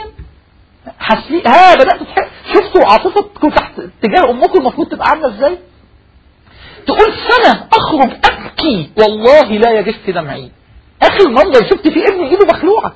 حسي ها بدات تح... شفتوا عاطفتكم تحت تجاه امكم المفروض تبقى عامله ازاي تقول سنه اخرج ابكي والله لا يجف دمعي اخر منظر شفت فيه ابني ايده مخلوعه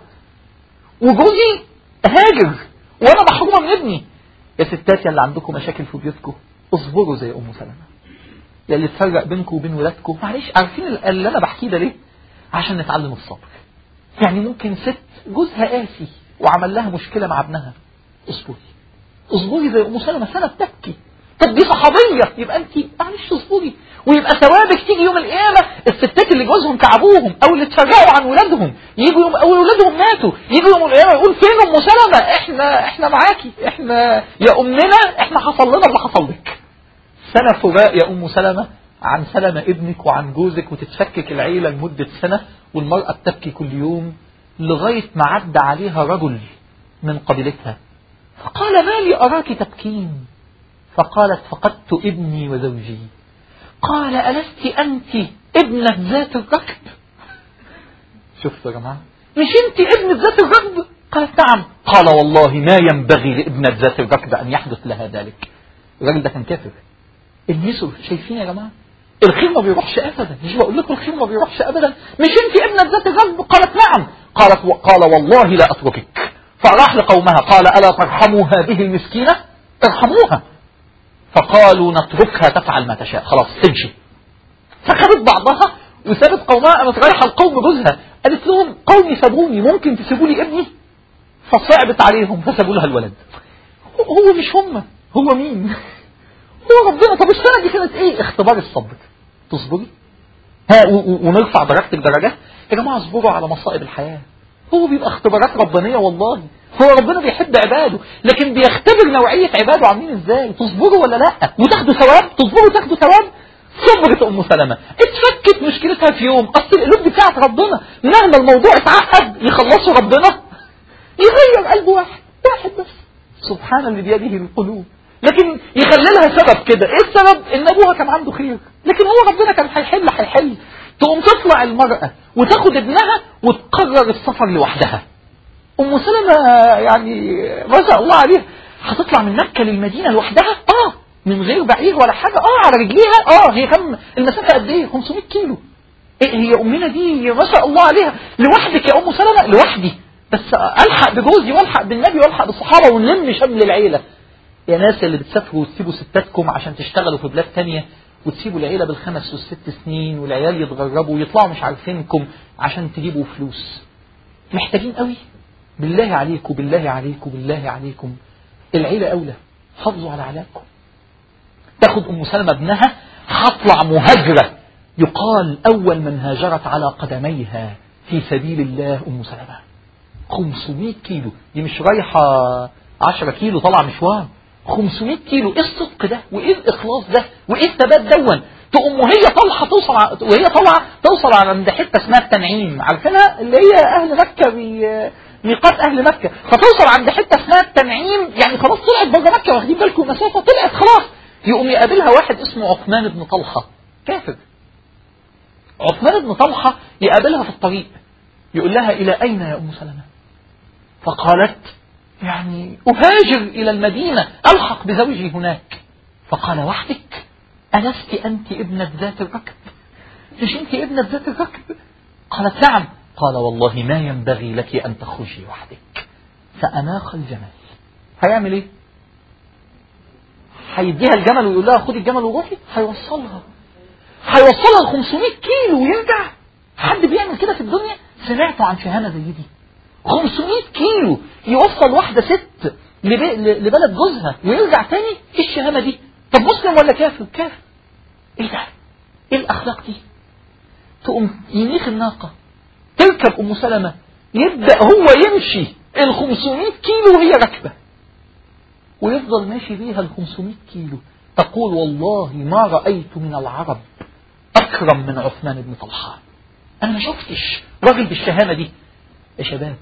وجوزي هاجر وانا محرومه من ابني يا ستات يا اللي عندكم مشاكل في بيوتكم اصبروا زي ام سلمة يا اللي تفرق بينكم وبين ولادكم معلش عارفين اللي انا بحكيه ده ليه عشان نتعلم الصبر يعني ممكن ست جوزها قاسي وعمل لها مشكلة مع ابنها اصبري اصبري زي ام سلمة سنة بتبكي طب دي صحابية يبقى انت معلش اصبري ويبقى ثوابك تيجي يوم القيامة الستات اللي جوزهم تعبوهم او اللي اتفرقوا عن ولادهم يجوا يوم او ولادهم ماتوا يجوا يوم القيامة يقول فين ام سلمة احنا احنا معاكي احنا يا امنا احنا حصل لنا اللي حصل لك سنة فراق يا ام سلمة عن سلمة ابنك وعن جوزك وتتفكك العيلة لمدة سنة والمرأة بتبكي كل يوم لغاية ما عدى عليها رجل من قبيلتها فقال ما لي أراك تبكين فقالت فقدت ابني وزوجي قال ألست أنت ابنة ذات الركب شفتوا يا جماعة مش أنت ابنة ذات الركب قالت نعم قال والله ما ينبغي لابنة ذات الركب أن يحدث لها ذلك الراجل ده كان كافر المسوا شايفين يا جماعة الخير ما بيروحش ابدا مش بقول لكم الخير ما بيروحش ابدا مش انت ابنة ذات الركب قالت نعم قالت قال والله لا اتركك فراح لقومها قال الا ترحموا هذه المسكينة ارحموها فقالوا نتركها تفعل ما تشاء خلاص تمشي فخدت بعضها وسابت قومها قامت رايحه لقوم جوزها قالت لهم قومي سابوني ممكن تسيبوا لي ابني فصعبت عليهم فسابوا لها الولد هو مش هم هو مين هو ربنا طب السنه دي كانت ايه اختبار الصبر تصبري ها ونرفع درجتك درجات يا جماعه اصبروا على مصائب الحياه هو بيبقى اختبارات ربانيه والله هو ربنا بيحب عباده لكن بيختبر نوعية عباده عاملين ازاي تصبروا ولا لا وتاخدوا ثواب تصبروا وتاخدوا ثواب صبرت ام سلمة اتفكت مشكلتها في يوم اصل القلوب دي بتاعت ربنا مهما الموضوع اتعقد يخلصوا ربنا يغير قلب واحد واحد بس سبحان اللي بيده القلوب لكن يخلي لها سبب كده ايه السبب ان ابوها كان عنده خير لكن هو ربنا كان هيحل هيحل تقوم تطلع المرأة وتاخد ابنها وتقرر السفر لوحدها ام سلمة يعني ما شاء الله عليها هتطلع من مكة للمدينة لوحدها اه من غير بعير ولا حاجة اه على رجليها اه هي كم المسافة قد ايه 500 كيلو إيه هي امنا دي ما شاء الله عليها لوحدك يا ام سلمة لوحدي بس الحق بجوزي والحق بالنبي والحق بالصحابة ونلم شمل العيلة يا ناس اللي بتسافروا وتسيبوا ستاتكم عشان تشتغلوا في بلاد تانية وتسيبوا العيلة بالخمس والست سنين والعيال يتغربوا ويطلعوا مش عارفينكم عشان تجيبوا فلوس محتاجين قوي بالله عليكم بالله عليكم بالله عليكم العيلة أولى حافظوا على علاقكم تاخد أم سلمة ابنها هطلع مهاجرة يقال أول من هاجرت على قدميها في سبيل الله أم سلمة 500 كيلو دي مش رايحة 10 كيلو طالعة مشوار 500 كيلو ايه الصدق ده وايه الاخلاص ده وايه الثبات دون تقوم وهي طالعه توصل ع- وهي طالعه توصل على عند حته اسمها التنعيم عارفينها اللي هي اهل مكه بي ميقات اهل مكه فتوصل عند حته اسمها التنعيم يعني خلاص طلعت بره مكه واخدين بالكم مسافه طلعت خلاص يقوم يقابلها واحد اسمه عثمان بن طلحه كافر عثمان بن طلحه يقابلها في الطريق يقول لها الى اين يا ام سلمه فقالت يعني أهاجر إلى المدينة ألحق بزوجي هناك فقال وحدك ألست أنت ابنة ذات الركب مش أنت ابنة ذات الركب قالت نعم قال والله ما ينبغي لك أن تخرجي وحدك فأناخ الجمل هيعمل إيه هيديها الجمل ويقول لها خدي الجمل وروحي هيوصلها هيوصلها ل 500 كيلو ويرجع حد بيعمل كده في الدنيا سمعتوا عن شهامة زي دي 500 كيلو يوصل واحدة ست لب- ل- لبلد جوزها ويرجع تاني ايه الشهامة دي طب مسلم ولا كافر كافر ايه ده ايه الاخلاق دي تقوم ينيخ الناقة تركب ام سلمة يبدأ هو يمشي ال 500 كيلو وهي راكبة ويفضل ماشي بيها ال 500 كيلو تقول والله ما رأيت من العرب أكرم من عثمان بن طلحة أنا ما شفتش راجل بالشهامة دي يا شباب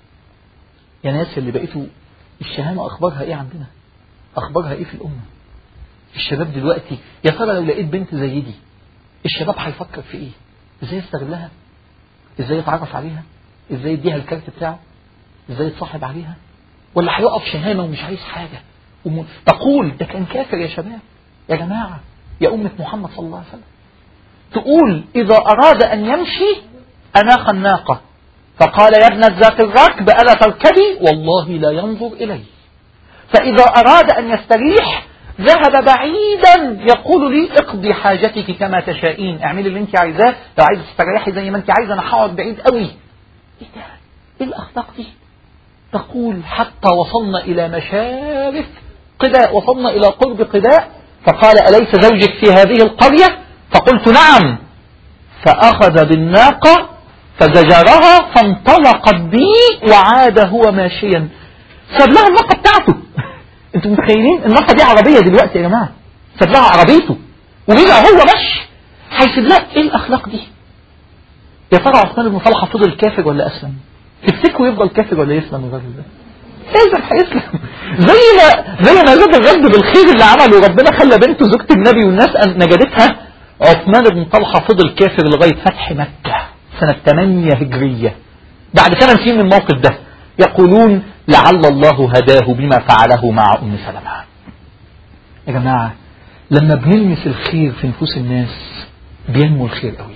يا ناس اللي بقيتوا الشهامة أخبارها إيه عندنا أخبارها إيه في الأمة الشباب دلوقتي يا ترى لو لقيت بنت زي دي الشباب هيفكر في إيه إزاي يستغلها إزاي يتعرف عليها إزاي يديها الكارت بتاعه إزاي يتصاحب عليها ولا هيقف شهامة ومش عايز حاجة وم... تقول ده كان كافر يا شباب يا جماعة يا أمة محمد صلى الله عليه وسلم تقول إذا أراد أن يمشي أناخ الناقة فقال يا ابنة ذات الركب ألا تركبي والله لا ينظر إلي فإذا أراد أن يستريح ذهب بعيدا يقول لي اقضي حاجتك كما تشائين اعملي اللي انت عايزاه لو عايزه تستريحي زي ما انت عايزه انا هقعد بعيد قوي ايه ده ايه الاخلاق دي تقول حتى وصلنا الى مشارف قداء وصلنا الى قرب قداء فقال اليس زوجك في هذه القريه فقلت نعم فاخذ بالناقه فزجرها فانطلقت بي وعاد هو ماشيا ساب لها الناقه بتاعته انتوا متخيلين الناقه دي عربيه دلوقتي يا جماعه ساب لها عربيته ورجع هو مشي هيسيب لها ايه الاخلاق دي يا ترى عثمان بن طلحه فضل كافر ولا اسلم تفتكروا يفضل كافر ولا يسلم الراجل ده لازم هيسلم زي ما زي ما زاد الرد بالخير اللي عمله ربنا خلى بنته زوجة النبي والناس أن- نجدتها عثمان بن طلحة فضل كافر لغاية فتح مكة سنة 8 هجرية بعد 8 سنين من الموقف ده يقولون لعل الله هداه بما فعله مع أم سلمة يا جماعة لما بنلمس الخير في نفوس الناس بينمو الخير قوي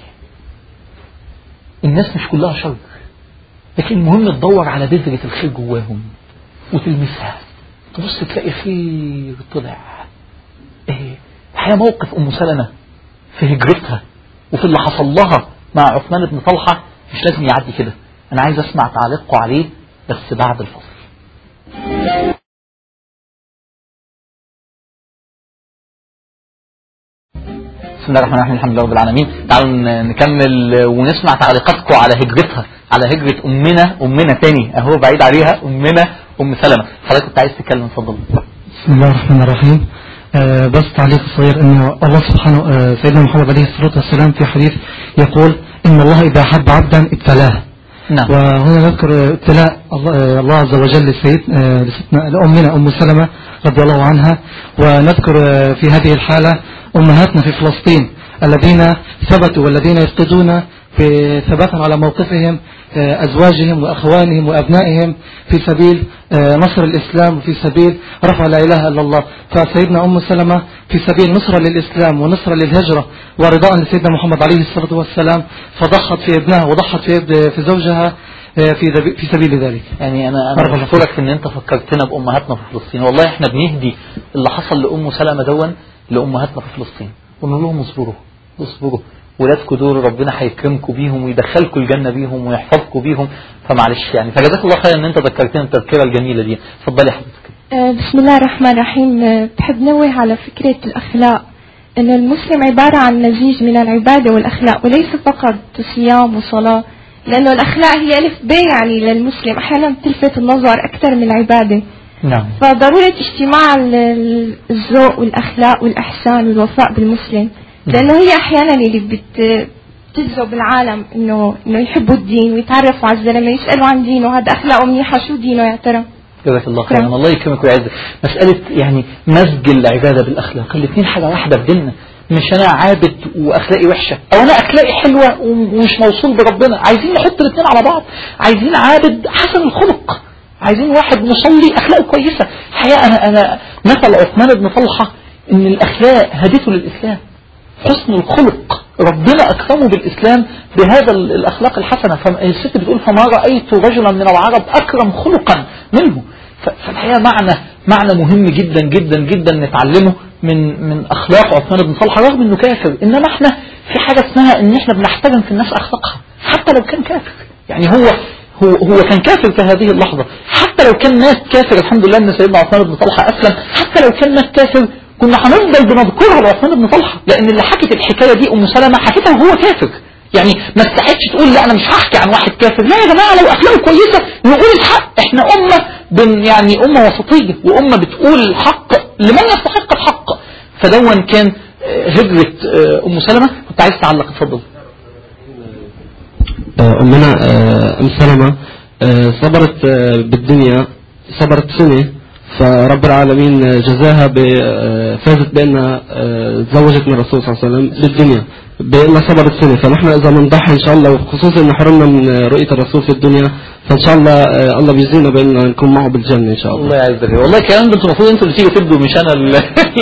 الناس مش كلها شر لكن المهم تدور على بذرة الخير جواهم وتلمسها تبص تلاقي خير طلع ايه الحقيقة موقف ام سلمة في هجرتها وفي اللي حصل لها مع عثمان بن طلحة مش لازم يعدي كده انا عايز اسمع تعليقكم عليه بس بعد الفصل بسم الله الرحمن الرحيم الحمد لله رب العالمين تعالوا ن- نكمل ونسمع تعليقاتكم على هجرتها على هجرة أمنا أمنا تاني أهو بعيد عليها أمنا ام سلمة حضرتك كنت عايز تتكلم اتفضل
بسم الله الرحمن الرحيم آه بس تعليق صغير انه الله سبحانه آه سيدنا محمد عليه الصلاه والسلام في حديث يقول ان الله اذا احب عبدا ابتلاه
نعم
وهنا نذكر ابتلاء الله, آه الله عز وجل لسيد آه لستنا لامنا ام سلمه رضي الله عنها ونذكر آه في هذه الحاله امهاتنا في فلسطين الذين ثبتوا والذين يفقدون في ثباتا على موقفهم آه، أزواجهم وأخوانهم وأبنائهم في سبيل آه، نصر الإسلام وفي سبيل رفع لا إله إلا الله فسيدنا أم سلمة في سبيل نصرة للإسلام ونصرة للهجرة ورضاء لسيدنا محمد عليه الصلاة والسلام فضحت في ابنها وضحت في ابن- في زوجها آه، في ذبي- في سبيل ذلك
يعني انا
بارك
انا
الله
بشكرك في ان انت فكرتنا بامهاتنا في فلسطين والله احنا بنهدي اللي حصل لام سلمة دون لامهاتنا في فلسطين ونقول لهم اصبروا اصبروا ولادكم دول ربنا هيكرمكم بيهم ويدخلكم الجنه بيهم ويحفظكم بيهم فمعلش يعني فجزاك الله خير ان انت ذكرتنا التذكره الجميله دي اتفضلي حضرتك
آه، بسم الله الرحمن الرحيم آه، بحب نوه على فكرة الأخلاق أن المسلم عبارة عن مزيج من العبادة والأخلاق وليس فقط صيام وصلاة لأنه الأخلاق هي ألف ب يعني للمسلم أحيانا بتلفت النظر أكثر من العبادة
نعم
فضرورة اجتماع ال- ال- الذوق والأخلاق والإحسان والوفاء بالمسلم لأنه هي أحيانا اللي بت بتجذب العالم انه انه يحبوا الدين ويتعرفوا على الزلمه يسالوا عن دينه هذا اخلاقه منيحه شو دينه يا ترى
جزاك الله خيرا
نعم.
الله يكرمك ويعزك مسألة يعني مزج العبادة بالأخلاق الاثنين حاجة واحدة في ديننا مش أنا عابد وأخلاقي وحشة أو أنا أخلاقي حلوة ومش موصول بربنا عايزين نحط الاثنين على بعض عايزين عابد حسن الخلق عايزين واحد مصلي أخلاقه كويسة الحقيقة أنا أنا مثل عثمان بن طلحة إن الأخلاق هدته للإسلام حسن الخلق ربنا أكرمه بالإسلام بهذا ال- الأخلاق الحسنة فالست بتقول فما رأيت رجلا من العرب أكرم خلقا منه ف- فالحقيقة معنى معنى مهم جدا جدا جدا نتعلمه من من أخلاق عثمان بن طلحة رغم إنه كافر إنما إحنا في حاجة اسمها إن إحنا بنحترم في الناس أخلاقها حتى لو كان كافر يعني هو هو هو كان كافر في هذه اللحظة حتى لو كان مات كافر الحمد لله ان سيدنا عثمان بن طلحة اسلم حتى لو كان مات كافر كنا هنفضل بنذكرها لعثمان بن طلحة لان اللي حكت الحكاية دي ام سلمة حكتها وهو كافر يعني ما استحقش تقول لا انا مش هحكي عن واحد كافر لا يا جماعة لو اخلاقه كويسة نقول الحق احنا امة بن يعني امة وسطية وامة بتقول الحق لمن يستحق الحق فدون كان آه، هجرة آه، ام سلمة كنت عايز تعلق اتفضل
آه، أمنا آه، أم سلمة آه، صبرت آه، بالدنيا صبرت سنة فرب العالمين آه، جزاها ب- آه، فازت بأنها آه، تزوجت من الرسول صلى الله عليه وسلم بالدنيا بأنها صبرت سنة فنحن إذا بنضحي إن شاء الله وخصوصا إن حرمنا من آه، رؤية الرسول في الدنيا فإن شاء الله آه، الله بيجزينا بأن نكون معه بالجنة إن شاء الله
الله يعزك والله الكلام ده انتوا المفروض انتوا اللي تيجوا تبدوا مش انا ال-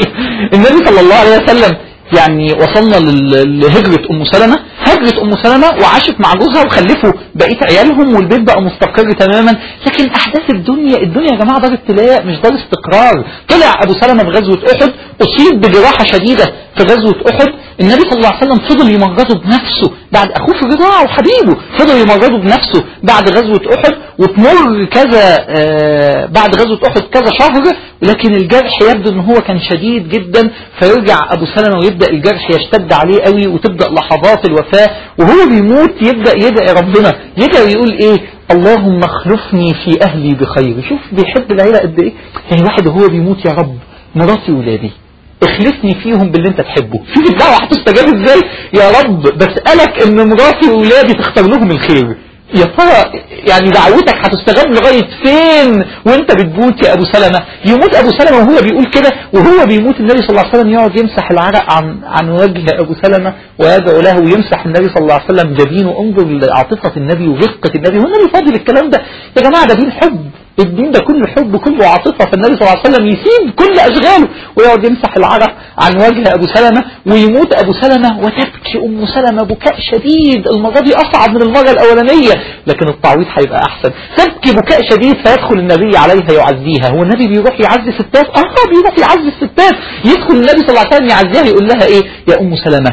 النبي صلى الله عليه وسلم يعني وصلنا لل- لهجرة أم سلمة هجرة أم سلمة وعاشت مع جوزها وخلفوا بقية عيالهم والبيت بقى مستقر تماما لكن أحداث الدنيا الدنيا يا جماعة دار ابتلاء مش دار استقرار طلع أبو سلمة في غزوة أحد أصيب بجراحة شديدة في غزوة أحد النبي صلى الله عليه وسلم فضل يمرضه بنفسه بعد أخوه في الرضاعة وحبيبه فضل يمرضه بنفسه بعد غزوة أحد وتمر كذا آه بعد غزوة أحد كذا شهر لكن الجرح يبدو ان هو كان شديد جدا فيرجع ابو سلمة ويبدأ الجرح يشتد عليه قوي وتبدأ لحظات الوفاة وهو بيموت يبدأ يدعي ربنا يدعي يقول ايه اللهم اخلفني في اهلي بخير شوف بيحب العيلة قد ايه يعني واحد وهو بيموت يا رب مراتي وولادي اخلفني فيهم باللي انت تحبه شوف الدعوة هتستجاب ازاي يا رب بسألك ان مراتي وولادي تختار لهم الخير يا ترى يعني دعوتك هتستجاب لغاية فين وانت بتموت يا ابو سلمة يموت ابو سلمة وهو بيقول كده وهو بيموت النبي صلى الله عليه وسلم يقعد يمسح العرق عن عن وجه ابو سلمة ويدعو له ويمسح النبي صلى الله عليه وسلم جبينه انظر لعاطفة النبي ورقة النبي هو النبي فاضل الكلام ده يا جماعة ده دين حب الدين ده كله حب كله عاطفة فالنبي صلى الله عليه وسلم يسيب كل أشغاله ويقعد يمسح العرق عن وجه أبو سلمة ويموت أبو سلمة وتبكي أم سلمة بكاء شديد المرة دي أصعب من المرة الأولانية لكن التعويض هيبقى أحسن تبكي بكاء شديد فيدخل النبي عليها يعزيها هو النبي بيروح يعزي ستات آه بيروح يعزي الستات يدخل النبي صلى الله عليه وسلم يعزيها يقول لها إيه يا أم سلمة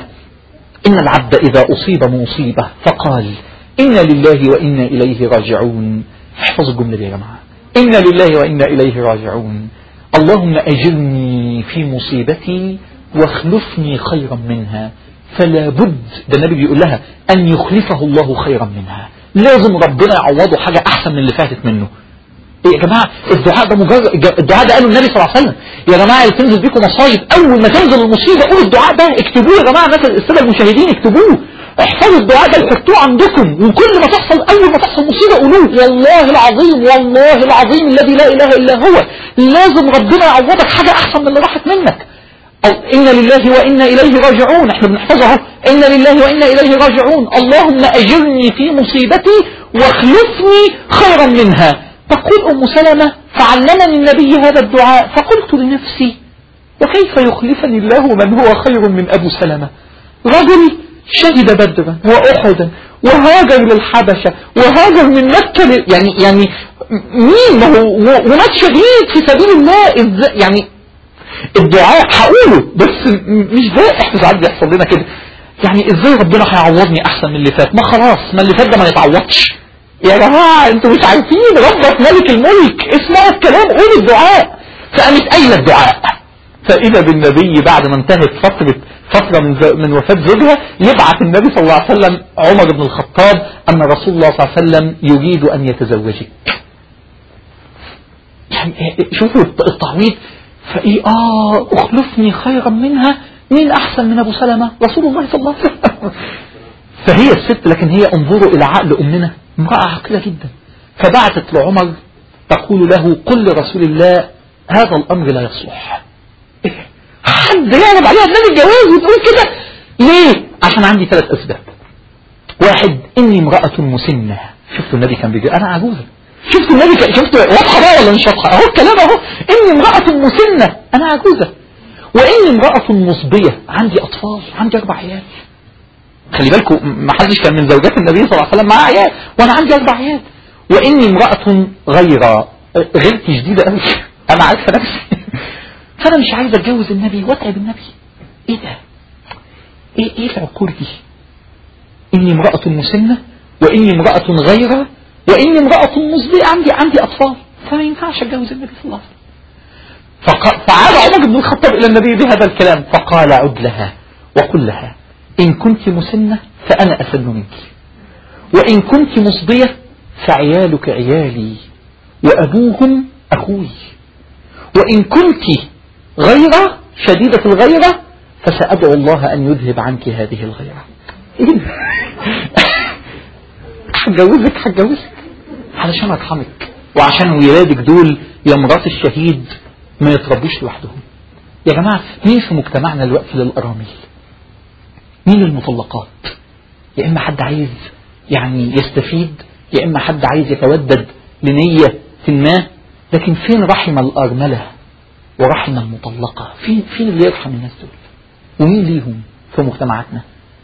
إن العبد إذا أصيب مصيبة فقال إنا لله وإنا إليه راجعون احفظوا الجملة دي يا جماعة إنا لله وإنا إليه راجعون اللهم أجرني في مصيبتي واخلفني خيرا منها فلا بد ده النبي بيقول لها أن يخلفه الله خيرا منها لازم ربنا يعوضه حاجة أحسن من اللي فاتت منه إيه يا جماعة الدعاء ده مجرد الدعاء ده قاله النبي صلى الله عليه وسلم يا جماعة اللي تنزل بيكم مصايب أول ما تنزل المصيبة قولوا الدعاء ده اكتبوه يا جماعة الناس السادة المشاهدين اكتبوه احفظوا الدعاء ده وحطوه عندكم وكل ما تحصل أول ما تحصل مصيبة قولوه والله العظيم والله العظيم الذي لا إله إلا هو لازم ربنا يعوضك حاجة أحسن من اللي راحت منك أو إن لله وإنا إليه راجعون احنا بنحفظها إن لله وإنا إليه راجعون اللهم أجرني في مصيبتي واخلفني خيرا منها تقول أم سلمة فعلمني النبي هذا الدعاء فقلت لنفسي وكيف يخلفني الله من هو خير من أبو سلمة رجل شهد بدرا وأحدا وهاجر للحبشة وهاجر من مكة ل- يعني يعني مين ما هو ومات شهيد في سبيل الله إزاي- يعني الدعاء هقوله بس م- مش ده احنا ساعات بيحصل لنا كده يعني ازاي ربنا هيعوضني احسن من اللي فات ما خلاص ما اللي فات ده ما يتعوضش يا جماعة انتوا مش عارفين ربك ملك الملك اسمعوا الكلام قولوا الدعاء فقامت قايله الدعاء فإذا بالنبي بعد ما انتهت فترة فترة من, ز- من وفاة زوجها يبعث النبي صلى الله عليه وسلم عمر بن الخطاب أن رسول الله صلى الله عليه وسلم يريد أن يتزوجك يعني شوفوا الت- التعويض فإيه آه أخلفني خيرا منها مين أحسن من أبو سلمة رسول الله صلى الله عليه وسلم فهي الست لكن هي انظروا إلى عقل أمنا امرأة عاقلة جدا فبعثت لعمر تقول له قل لرسول الله هذا الأمر لا يصلح إيه؟ حد يعرض عليها النبي الجواز وتقول كده ليه عشان عندي ثلاث أسباب واحد إني امرأة مسنة شفتوا النبي كان بيجي أنا عجوزة شفتوا النبي كان شفتوا واضحة بقى ولا مش واضحة أهو الكلام أهو إني امرأة مسنة أنا عجوزة وإني امرأة مصبية عندي أطفال عندي أربع عيال خلي بالكم ما حدش كان من زوجات النبي صلى الله عليه وسلم معاه عيال وانا عندي اربع عيال واني امراه غير غيرتي شديده قوي انا عارفه نفسي فانا مش عايز اتجوز النبي واتعب النبي ايه ده ايه ايه العقول دي اني امراه مسنه واني امراه غير واني امراه مصبيه عندي عندي اطفال فما ينفعش اتجوز النبي صلى الله عليه وسلم فق- فعاد عمر بن الخطاب إلى النبي بهذا الكلام فقال عد لها وقل لها إن كنت مسنة فأنا أسن منك وإن كنت مصبية فعيالك عيالي وأبوهم أخوي وإن كنت غيرة شديدة الغيرة فسأدعو الله أن يذهب عنك هذه الغيرة هتجوزك هتجوزك علشان أرحمك وعشان ولادك دول يا مرات الشهيد ما يتربوش لوحدهم يا جماعة مين في مجتمعنا دلوقتي للأرامل مين المطلقات يا إما حد عايز يعني يستفيد يا إما حد عايز يتودد لنية ما لكن فين رحم الأرملة ورحم المطلقة فين, فين اللي يرحم الناس دول ومين ليهم في مجتمعاتنا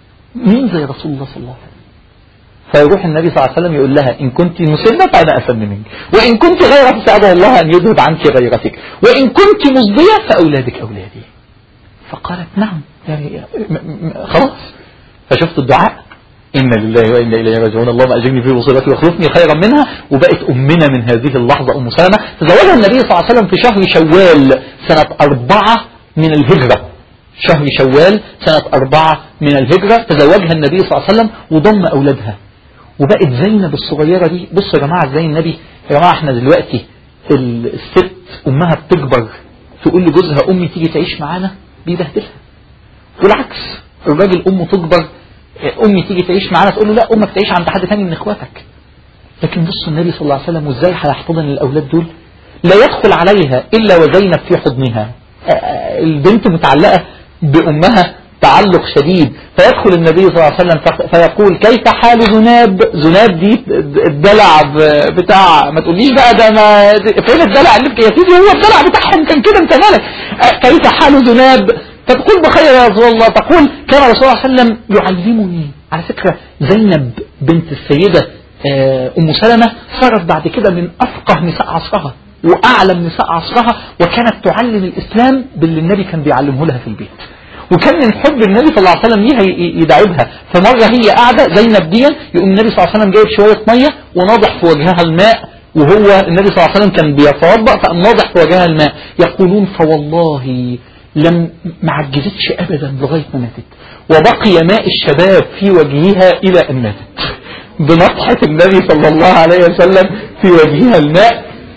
مين زي رسول الله صلى الله عليه وسلم فيروح النبي صلى الله عليه وسلم يقول لها إن كنت مسنة فأنا أسن منك وإن كنت غيرة فسأدعو الله أن يذهب عنك غيرتك وإن كنت مصبية فأولادك أولادي فقالت نعم يعني م- م- خلاص فشفت الدعاء إن لله وإنا إليه راجعون اللهم أجرني في مصيبتي واخلفني خيرا منها وبقت أمنا من هذه اللحظة أم سلمة تزوجها النبي صلى الله عليه وسلم في شهر شوال سنة أربعة من الهجرة شهر شوال سنة أربعة من الهجرة تزوجها النبي صلى الله عليه وسلم وضم أولادها وبقت زينب الصغيرة دي بصوا يا جماعة ازاي النبي يا جماعة احنا دلوقتي ال- الست أمها بتكبر تقول لجوزها أمي تيجي تعيش معانا بيبهدلها والعكس الراجل أمه تكبر أمي تيجي تعيش معانا تقول له لا أمك تعيش عند حد تاني من إخواتك لكن بص النبي صلى الله عليه وسلم وازاي هيحتضن الأولاد دول لا يدخل عليها إلا وزينب في حضنها آه، آه، البنت متعلقة بأمها تعلق شديد فيدخل النبي صلى الله عليه وسلم ف- فيقول كيف حال زناب زناب دي الدلع ب- بتاع ما تقوليش بقى ده ما فين الدلع اللي يا سيدي هو الدلع بتاعهم كان كده انت مالك آه، كيف حال زناب فتقول بخير يا رسول الله تقول كان رسول الله صلى الله عليه وسلم يعلمني على فكرة زينب بنت السيدة آه، أم سلمة صارت بعد كده من أفقه نساء عصرها وأعلم نساء عصرها وكانت تعلم الإسلام باللي النبي كان بيعلمه لها في البيت وكان من حب النبي صلى الله عليه وسلم ليها ي- يدعبها فمرة هي قاعدة زينب دي يقوم النبي صلى الله عليه وسلم جايب شوية مية وناضح في وجهها الماء وهو النبي صلى الله عليه وسلم كان بيتوضأ فقام ناضح في وجهها الماء يقولون فوالله لم ما عجزتش أبدا لغاية ما ماتت وبقي ماء الشباب في وجهها إلى أن ماتت بنطحة النبي صلى الله عليه وسلم في وجهها الماء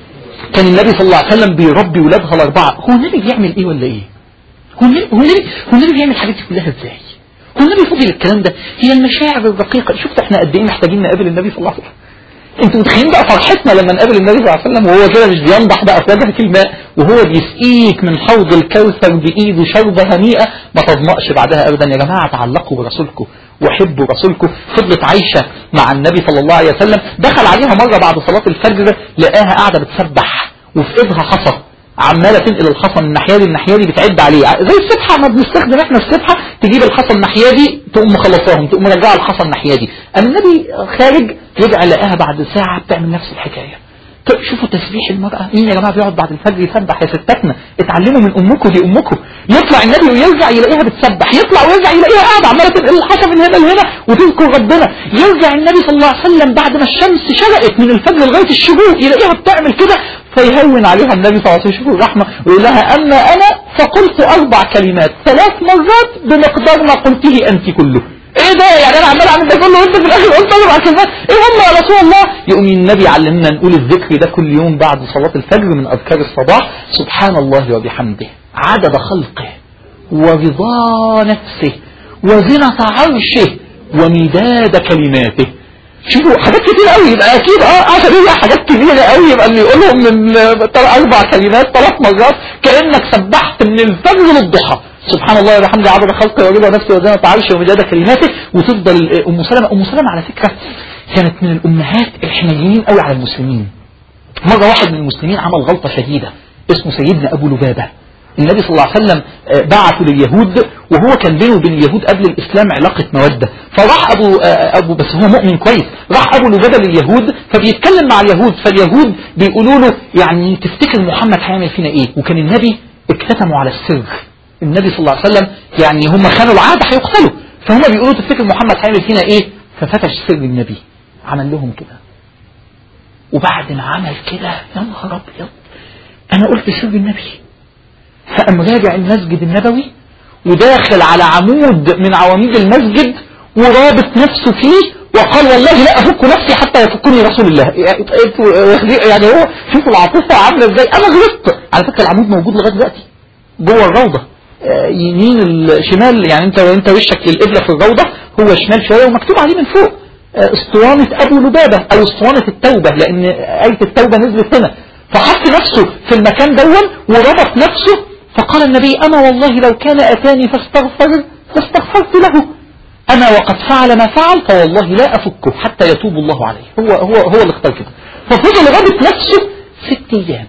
كان النبي صلى الله عليه وسلم بيربي ولادها الاربعه هو النبي بيعمل ايه ولا ايه هو النبي هو النبي هو النبي بيعمل الحاجات دي كلها ازاي هو النبي فضل الكلام ده هي المشاعر الرقيقه شفت احنا قد ايه محتاجين نقابل النبي صلى الله عليه وسلم انتوا متخيلين بقى فرحتنا لما نقابل النبي صلى الله عليه وسلم وهو كده مش بينضح بقى في وجهك الماء وهو بيسقيك من حوض الكوثر بايده شربة هنيئة ما تظمأش بعدها ابدا يا جماعة تعلقوا برسولكم وحبوا رسولكم فضلت عايشة مع النبي صلى الله عليه وسلم دخل عليها مرة بعد صلاة الفجر لقاها قاعدة بتسبح وفي ايدها حصى عماله تنقل الحصى من الناحيه دي الناحيه دي بتعد عليه زي السبحه ما بنستخدم احنا السبحه تجيب الحصى الناحيه دي تقوم مخلصاهم تقوم مرجعه الحصى الناحيه دي اما النبي خارج يرجع لقاها بعد ساعه بتعمل نفس الحكايه طيب شوفوا تسبيح المرأة مين يا جماعة بيقعد بعد الفجر يسبح يا ستاتنا اتعلموا من أمكم دي أمكم يطلع النبي ويرجع يلاقيها بتسبح يطلع ويرجع يلاقيها قاعدة عمالة تنقل الحصى من هنا لهنا وتذكر ربنا يرجع النبي صلى الله عليه وسلم بعد ما الشمس شرقت من الفجر لغاية الشروق يلاقيها بتعمل كده فيهون عليها النبي صلى الله عليه وسلم شوفوا الرحمة ويقول لها أما أنا فقلت أربع كلمات ثلاث مرات بمقدار ما قلته أنت كله ايه ده يعني انا عمال اعمل ده كله وانت في الاخر قلت اربع كلمات ايه هم يا رسول الله يقوم النبي علمنا نقول الذكر ده كل يوم بعد صلاة الفجر من اذكار الصباح سبحان الله وبحمده عدد خلقه ورضا نفسه وزنة عرشه ومداد كلماته شوفوا حاجات كتير قوي يبقى اكيد اه عشان هي حاجات كبيره قوي يبقى اللي يقولهم من اربع كلمات ثلاث مرات كانك سبحت من الفجر للضحى سبحان الله وبحمده عدد خلقه ورضا نفسه وزنة عرشه ومداد كلماته وتفضل ام سلمة ام سلمة على فكرة كانت من الامهات الحنينين قوي على المسلمين مرة واحد من المسلمين عمل غلطة شديدة اسمه سيدنا ابو لبابة النبي صلى الله عليه وسلم بعثه لليهود وهو كان بينه وبين اليهود قبل الإسلام علاقة مودة فراح أبو, أبو بس هو مؤمن كويس راح أبو لبابة لليهود فبيتكلم مع اليهود فاليهود بيقولوا له يعني تفتكر محمد هيعمل فينا إيه وكان النبي اكتتموا على السر النبي صلى الله عليه وسلم يعني هم خانوا العهد هيقتلوا فهم بيقولوا تفتكر محمد هيعمل فينا إيه ففتش سر النبي عمل لهم كده وبعد ما عمل كده يا نهار أبيض أنا قلت سر النبي فقام راجع المسجد النبوي وداخل على عمود من عواميد المسجد ورابط نفسه فيه وقال والله لا أفك نفسي حتى يفكني رسول الله يعني هو شوفوا العاطفة عاملة ازاي أنا غلطت على فكرة العمود موجود لغاية دلوقتي جوه الروضة يمين الشمال يعني انت وانت وشك للقبلة في الروضة هو شمال شوية ومكتوب عليه من فوق اسطوانة أبو لبابة أو اسطوانة التوبة لأن آية التوبة نزلت هنا فحط نفسه في المكان دون وربط نفسه فقال النبي أنا والله لو كان أتاني فاستغفر فاستغفرت له أنا وقد فعل ما فعل فوالله لا أفكه حتى يتوب الله عليه هو هو هو اللي اختار كده ففضل رابط نفسه ست أيام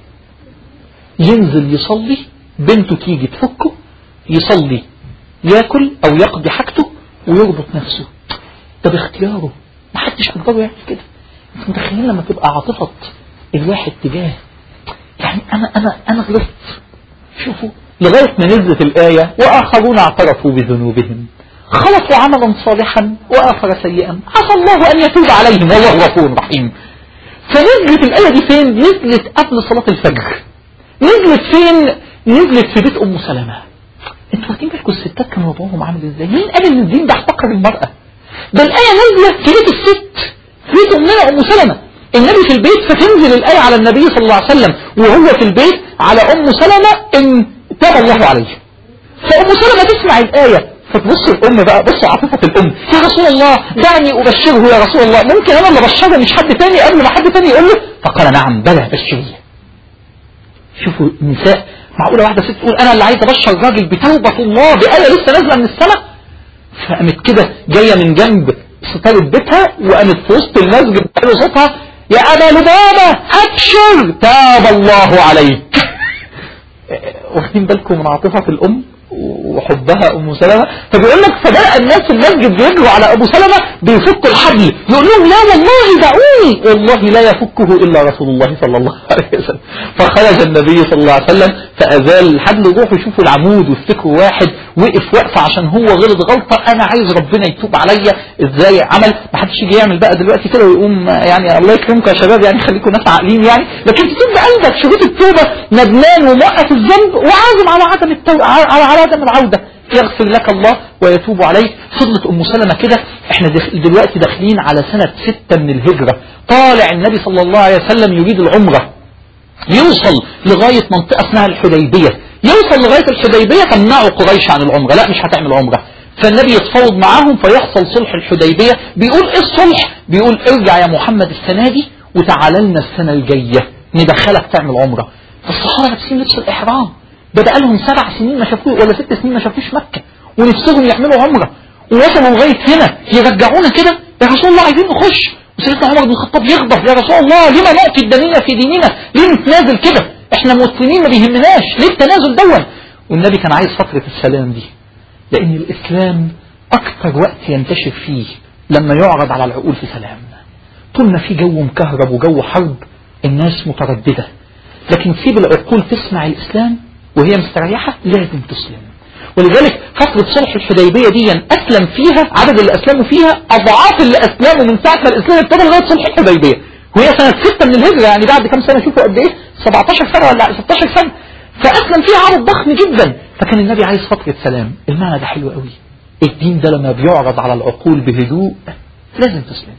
ينزل يصلي بنته تيجي تفكه يصلي ياكل أو يقضي حاجته ويربط نفسه ده باختياره ما حدش قدره يعمل كده انت متخيلين لما تبقى عاطفة الواحد تجاه يعني أنا أنا أنا غلطت شوفوا لغاية ما نزلت الآية وآخرون اعترفوا بذنوبهم خلطوا عملا صالحا وآخر سيئا عسى الله أن يتوب عليهم والله غفور رحيم فنزلت الآية دي فين نزلت قبل صلاة الفجر نزلت فين نزلت في بيت أم سلمة انتوا واخدين بالكم الستات كان وضعهم عامل ازاي مين قال ان الدين ده احتقر المرأة ده الآية نزلت في بيت الست في بيت أمنا أم سلمة النبي في البيت فتنزل الآية على النبي صلى الله عليه وسلم وهو في البيت على أم سلمة إن تاب الله عليه فأم سلمة تسمع الآية فتبص الأم بقى بص عاطفة الأم يا رسول الله دعني أبشره يا رسول الله ممكن أنا اللي أبشره مش حد تاني قبل ما حد تاني يقول له فقال نعم بلى بشريه شوفوا النساء معقولة واحدة ست تقول أنا اللي عايز أبشر راجل بتوبة الله بآية لسه نازلة من السماء فقامت كده جاية من جنب ستارة بيتها وقامت في وسط المسجد قالوا صوتها يا أبا لبابة أبشر تاب الله عليك واخدين بالكم من عاطفة الأم وحبها أم سلمة فبيقول لك فبدأ الناس في المسجد بيجروا على أبو سلمة بيفكوا الحبل يقول لهم لا والله دعوني والله لا يفكه إلا رسول الله صلى الله عليه وسلم فخرج النبي صلى الله عليه وسلم فأزال الحبل روحوا يشوفوا العمود وافتكروا واحد وقف وقفة عشان هو غلط غلطة أنا عايز ربنا يتوب عليا إزاي عمل ما حدش يجي يعمل بقى دلوقتي كده ويقوم يعني الله يكرمكم يا شباب يعني خليكم ناس عاقلين يعني لكن تسيب بقلبك شروط التوبة ندمان وموقف الذنب وعازم على عدم التوبة على عدم العودة يغفر لك الله ويتوب عليك فضلت أم سلمة كده احنا دلوقتي داخلين على سنة ستة من الهجرة طالع النبي صلى الله عليه وسلم يريد العمرة يوصل لغاية منطقة اسمها الحديبية يوصل لغاية الحديبية تمنعوا قريش عن العمرة لا مش هتعمل عمرة فالنبي يتفاوض معاهم فيحصل صلح الحديبية بيقول ايه الصلح بيقول ارجع يا محمد السنة دي وتعال لنا السنة الجاية ندخلك تعمل عمرة الصحابة لابسين لبس الإحرام ده بقالهم سبع سنين ما شافوه ولا ست سنين ما شافوش مكة ونفسهم يعملوا عمرة ووصلوا لغاية هنا يرجعونا كده يا رسول الله عايزين نخش وسيدنا عمر بن الخطاب يغضب يا رسول الله لما نعطي الدنيا في ديننا ليه نتنازل كده احنا مسلمين ما بيهمناش ليه التنازل دون والنبي كان عايز فترة السلام دي لأن الإسلام أكثر وقت ينتشر فيه لما يعرض على العقول في سلام طول ما في جو مكهرب وجو حرب الناس مترددة لكن سيب العقول تسمع الإسلام وهي مستريحة لازم تسلم ولذلك فترة صلح الحديبية دي أسلم فيها عدد اللي أسلموا فيها أضعاف اللي أسلموا من ساعة ما الإسلام ابتدى لغاية صلح الحديبية وهي سنة 6 من الهجرة يعني بعد كم سنة شوفوا قد إيه 17 سنة ولا 16 سنة فأسلم فيها عدد ضخم جدا فكان النبي عايز فترة سلام المعنى ده حلو قوي الدين ده لما بيعرض على العقول بهدوء لازم تسلم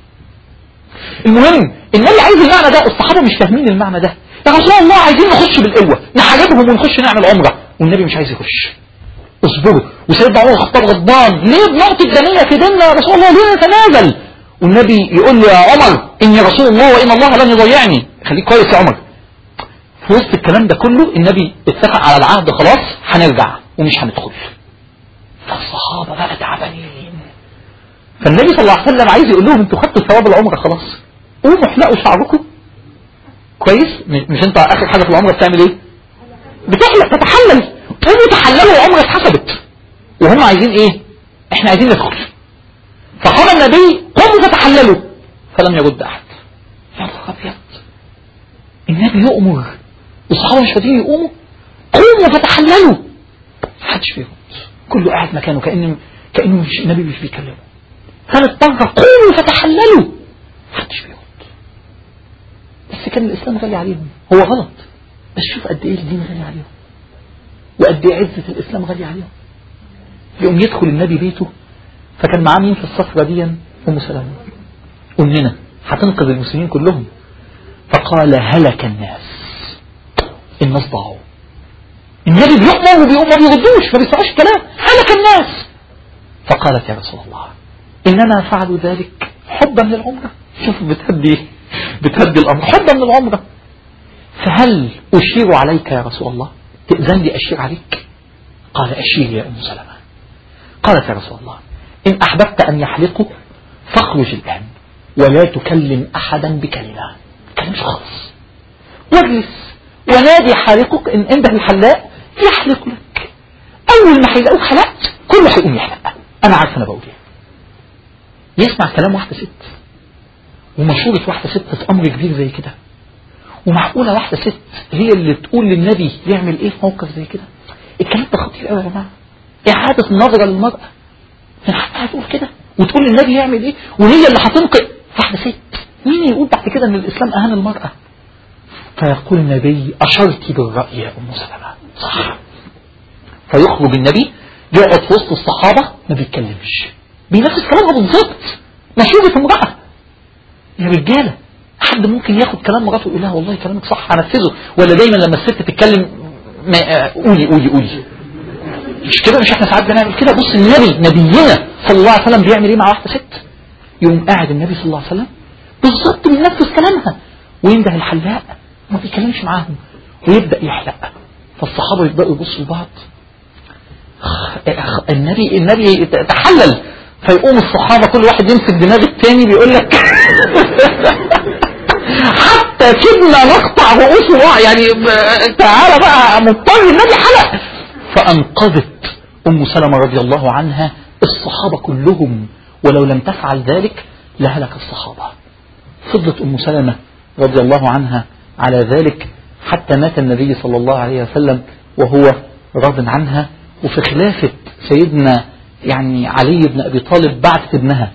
المهم النبي عايز المعنى ده الصحابة مش فاهمين المعنى ده يا رسول الله عايزين نخش بالقوة نحاربهم ونخش نعمل عمرة والنبي مش عايز يخش اصبروا وسيدنا عمر الخطاب غضبان ليه بنعطي الدنية في ديننا يا رسول الله ليه نتنازل والنبي يقول له يا عمر اني رسول الله وان الله لن يضيعني خليك كويس يا عمر في وسط الكلام ده كله النبي اتفق على العهد خلاص هنرجع ومش هندخل فالصحابة بقى تعبانين فالنبي صلى الله عليه وسلم عايز يقول لهم انتوا خدتوا ثواب العمرة خلاص قوموا احلقوا شعركم كويس مش انت اخر حاجة في العمرة بتعمل ايه بتحلق تتحلل قوموا تحللوا العمرة اتحسبت وهم عايزين ايه احنا عايزين ندخل فقال النبي قوموا فتحللوا فلم يرد احد يا نهار ابيض النبي يؤمر والصحابة مش قادرين يقوموا قوموا فتحللوا محدش بيرد كله قاعد مكانه كأن كأنه مش النبي مش بيكلمه ثالث مرة قوموا فتحللوا محدش بيرد بس كان الإسلام غالي عليهم هو غلط بس شوف قد إيه الدين غالي عليهم وقد إيه عزة الإسلام غالي عليهم يقوم يدخل النبي بيته فكان معاه مين في الصفرة دي أم سلمة أمنا هتنقذ المسلمين كلهم فقال هلك الناس الناس ضاعوا النبي بيؤمر وبيؤمر ما بيردوش ما بيسمعوش الكلام هلك الناس فقالت يا رسول الله إنما فعلوا ذلك حبا للعمرة شوف بتهدي بتهدي الأمر حبا من العمرة فهل أشير عليك يا رسول الله تأذن لي أشير عليك قال أشير يا أم سلمة قالت يا رسول الله إن أحببت أن يحلقوا فاخرج الآن ولا تكلم أحدا بكلمة كلمش خالص واجلس ونادي حالقك إن عنده الحلاق يحلق لك أول ما هيلاقوك حلقت كله هيقوم يحلق أنا عارف أنا بقول إيه يسمع كلام واحدة ست ومشورة واحدة ست في أمر كبير زي كده ومعقولة واحدة ست هي اللي تقول للنبي يعمل إيه في موقف زي كده الكلام ده خطير قوي يا جماعة إعادة النظرة للمرأة من حقها تقول كده وتقول للنبي يعمل إيه وهي اللي هتنقذ واحدة ست مين يقول بعد كده إن الإسلام أهان المرأة فيقول النبي أشرت بالرأي يا أم سلمة صح فيخرج النبي يقعد في وسط الصحابة ما بيتكلمش بينفذ كلامها بالظبط مشورة امرأة يا رجالة حد ممكن ياخد كلام مراته ويقول لها والله كلامك صح هنفذه ولا دايما لما الست تتكلم ما قولي قولي قولي مش كده مش احنا ساعات بنعمل كده بص النبي نبينا صلى الله عليه وسلم بيعمل ايه مع واحده ست يقوم قاعد النبي صلى الله عليه وسلم بالظبط بينفذ كلامها وينده الحلاق ما بيتكلمش معاهم ويبدا يحلق فالصحابه يبداوا يبصوا لبعض النبي النبي تحلل فيقوم الصحابه كل واحد يمسك دماغ التاني بيقول لك حتى كدنا نقطع رؤوسه يعني تعالى بقى مضطر النبي حلق فأنقذت أم سلمة رضي الله عنها الصحابة كلهم ولو لم تفعل ذلك لهلك الصحابة فضلت أم سلمة رضي الله عنها على ذلك حتى مات النبي صلى الله عليه وسلم وهو راض عنها وفي خلافة سيدنا يعني علي بن أبي طالب بعثت ابنها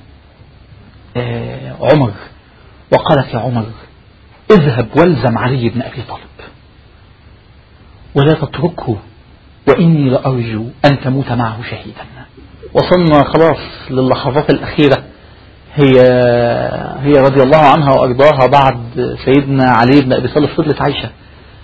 عمر وقالت يا عمر اذهب والزم علي بن أبي طالب ولا تتركه وإني لأرجو أن تموت معه شهيدا وصلنا خلاص للحظات الأخيرة هي هي رضي الله عنها وأرضاها بعد سيدنا علي بن أبي طالب فضلت عايشة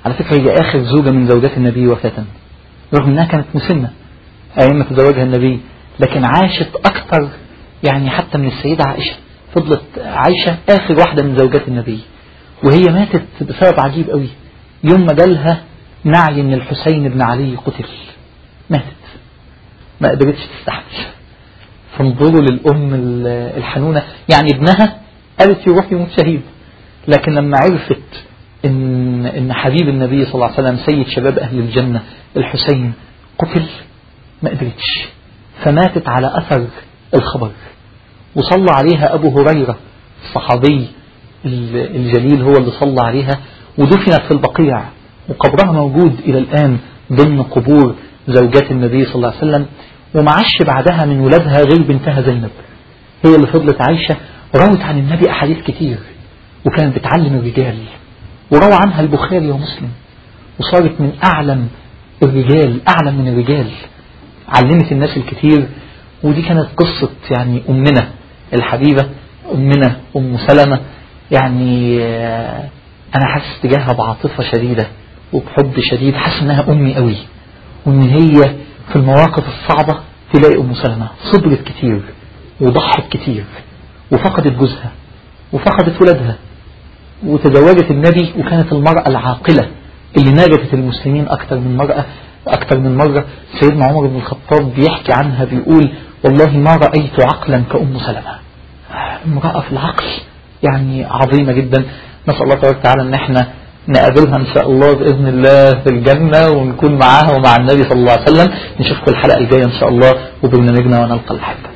على فكرة هي آخر زوجة من زوجات النبي وفاة رغم أنها كانت مسنة أيام ما تزوجها النبي لكن عاشت أكثر يعني حتى من السيدة عائشة فضلت عايشة آخر واحدة من زوجات النبي وهي ماتت بسبب عجيب قوي يوم ما جالها نعي ان الحسين بن علي قتل ماتت ما قدرتش تستحمل فانظروا للأم الحنونة يعني ابنها قالت يروح يموت شهيد لكن لما عرفت إن, إن حبيب النبي صلى الله عليه وسلم سيد شباب أهل الجنة الحسين قتل ما قدرتش فماتت على أثر الخبر وصلى عليها أبو هريرة الصحابي الجليل هو اللي صلى عليها ودفنت في البقيع وقبرها موجود إلى الآن ضمن قبور زوجات النبي صلى الله عليه وسلم ومعش بعدها من ولادها غير بنتها زينب هي اللي فضلت عايشة وروت عن النبي أحاديث كتير وكانت بتعلم الرجال وروى عنها البخاري ومسلم وصارت من أعلم الرجال أعلم من الرجال علمت الناس الكثير ودي كانت قصة يعني أمنا الحبيبة أمنا أم سلمة يعني أنا حاسس تجاهها بعاطفة شديدة وبحب شديد حاسس إنها أمي قوي وإن هي في المواقف الصعبة تلاقي أم سلمة صبرت كتير وضحت كتير وفقدت جوزها وفقدت ولادها وتزوجت النبي وكانت المرأة العاقلة اللي ناجت المسلمين أكثر من مرأة أكثر من مرة سيدنا عمر بن الخطاب بيحكي عنها بيقول والله ما رأيت عقلا كأم سلمة امرأة في العقل يعني عظيمة جدا نسأل الله تبارك وتعالى ان احنا نقابلها ان شاء الله باذن الله في الجنة ونكون معاها ومع النبي صلى الله عليه وسلم نشوفكم الحلقة الجاية ان شاء الله وبرنامجنا ونلقى الحب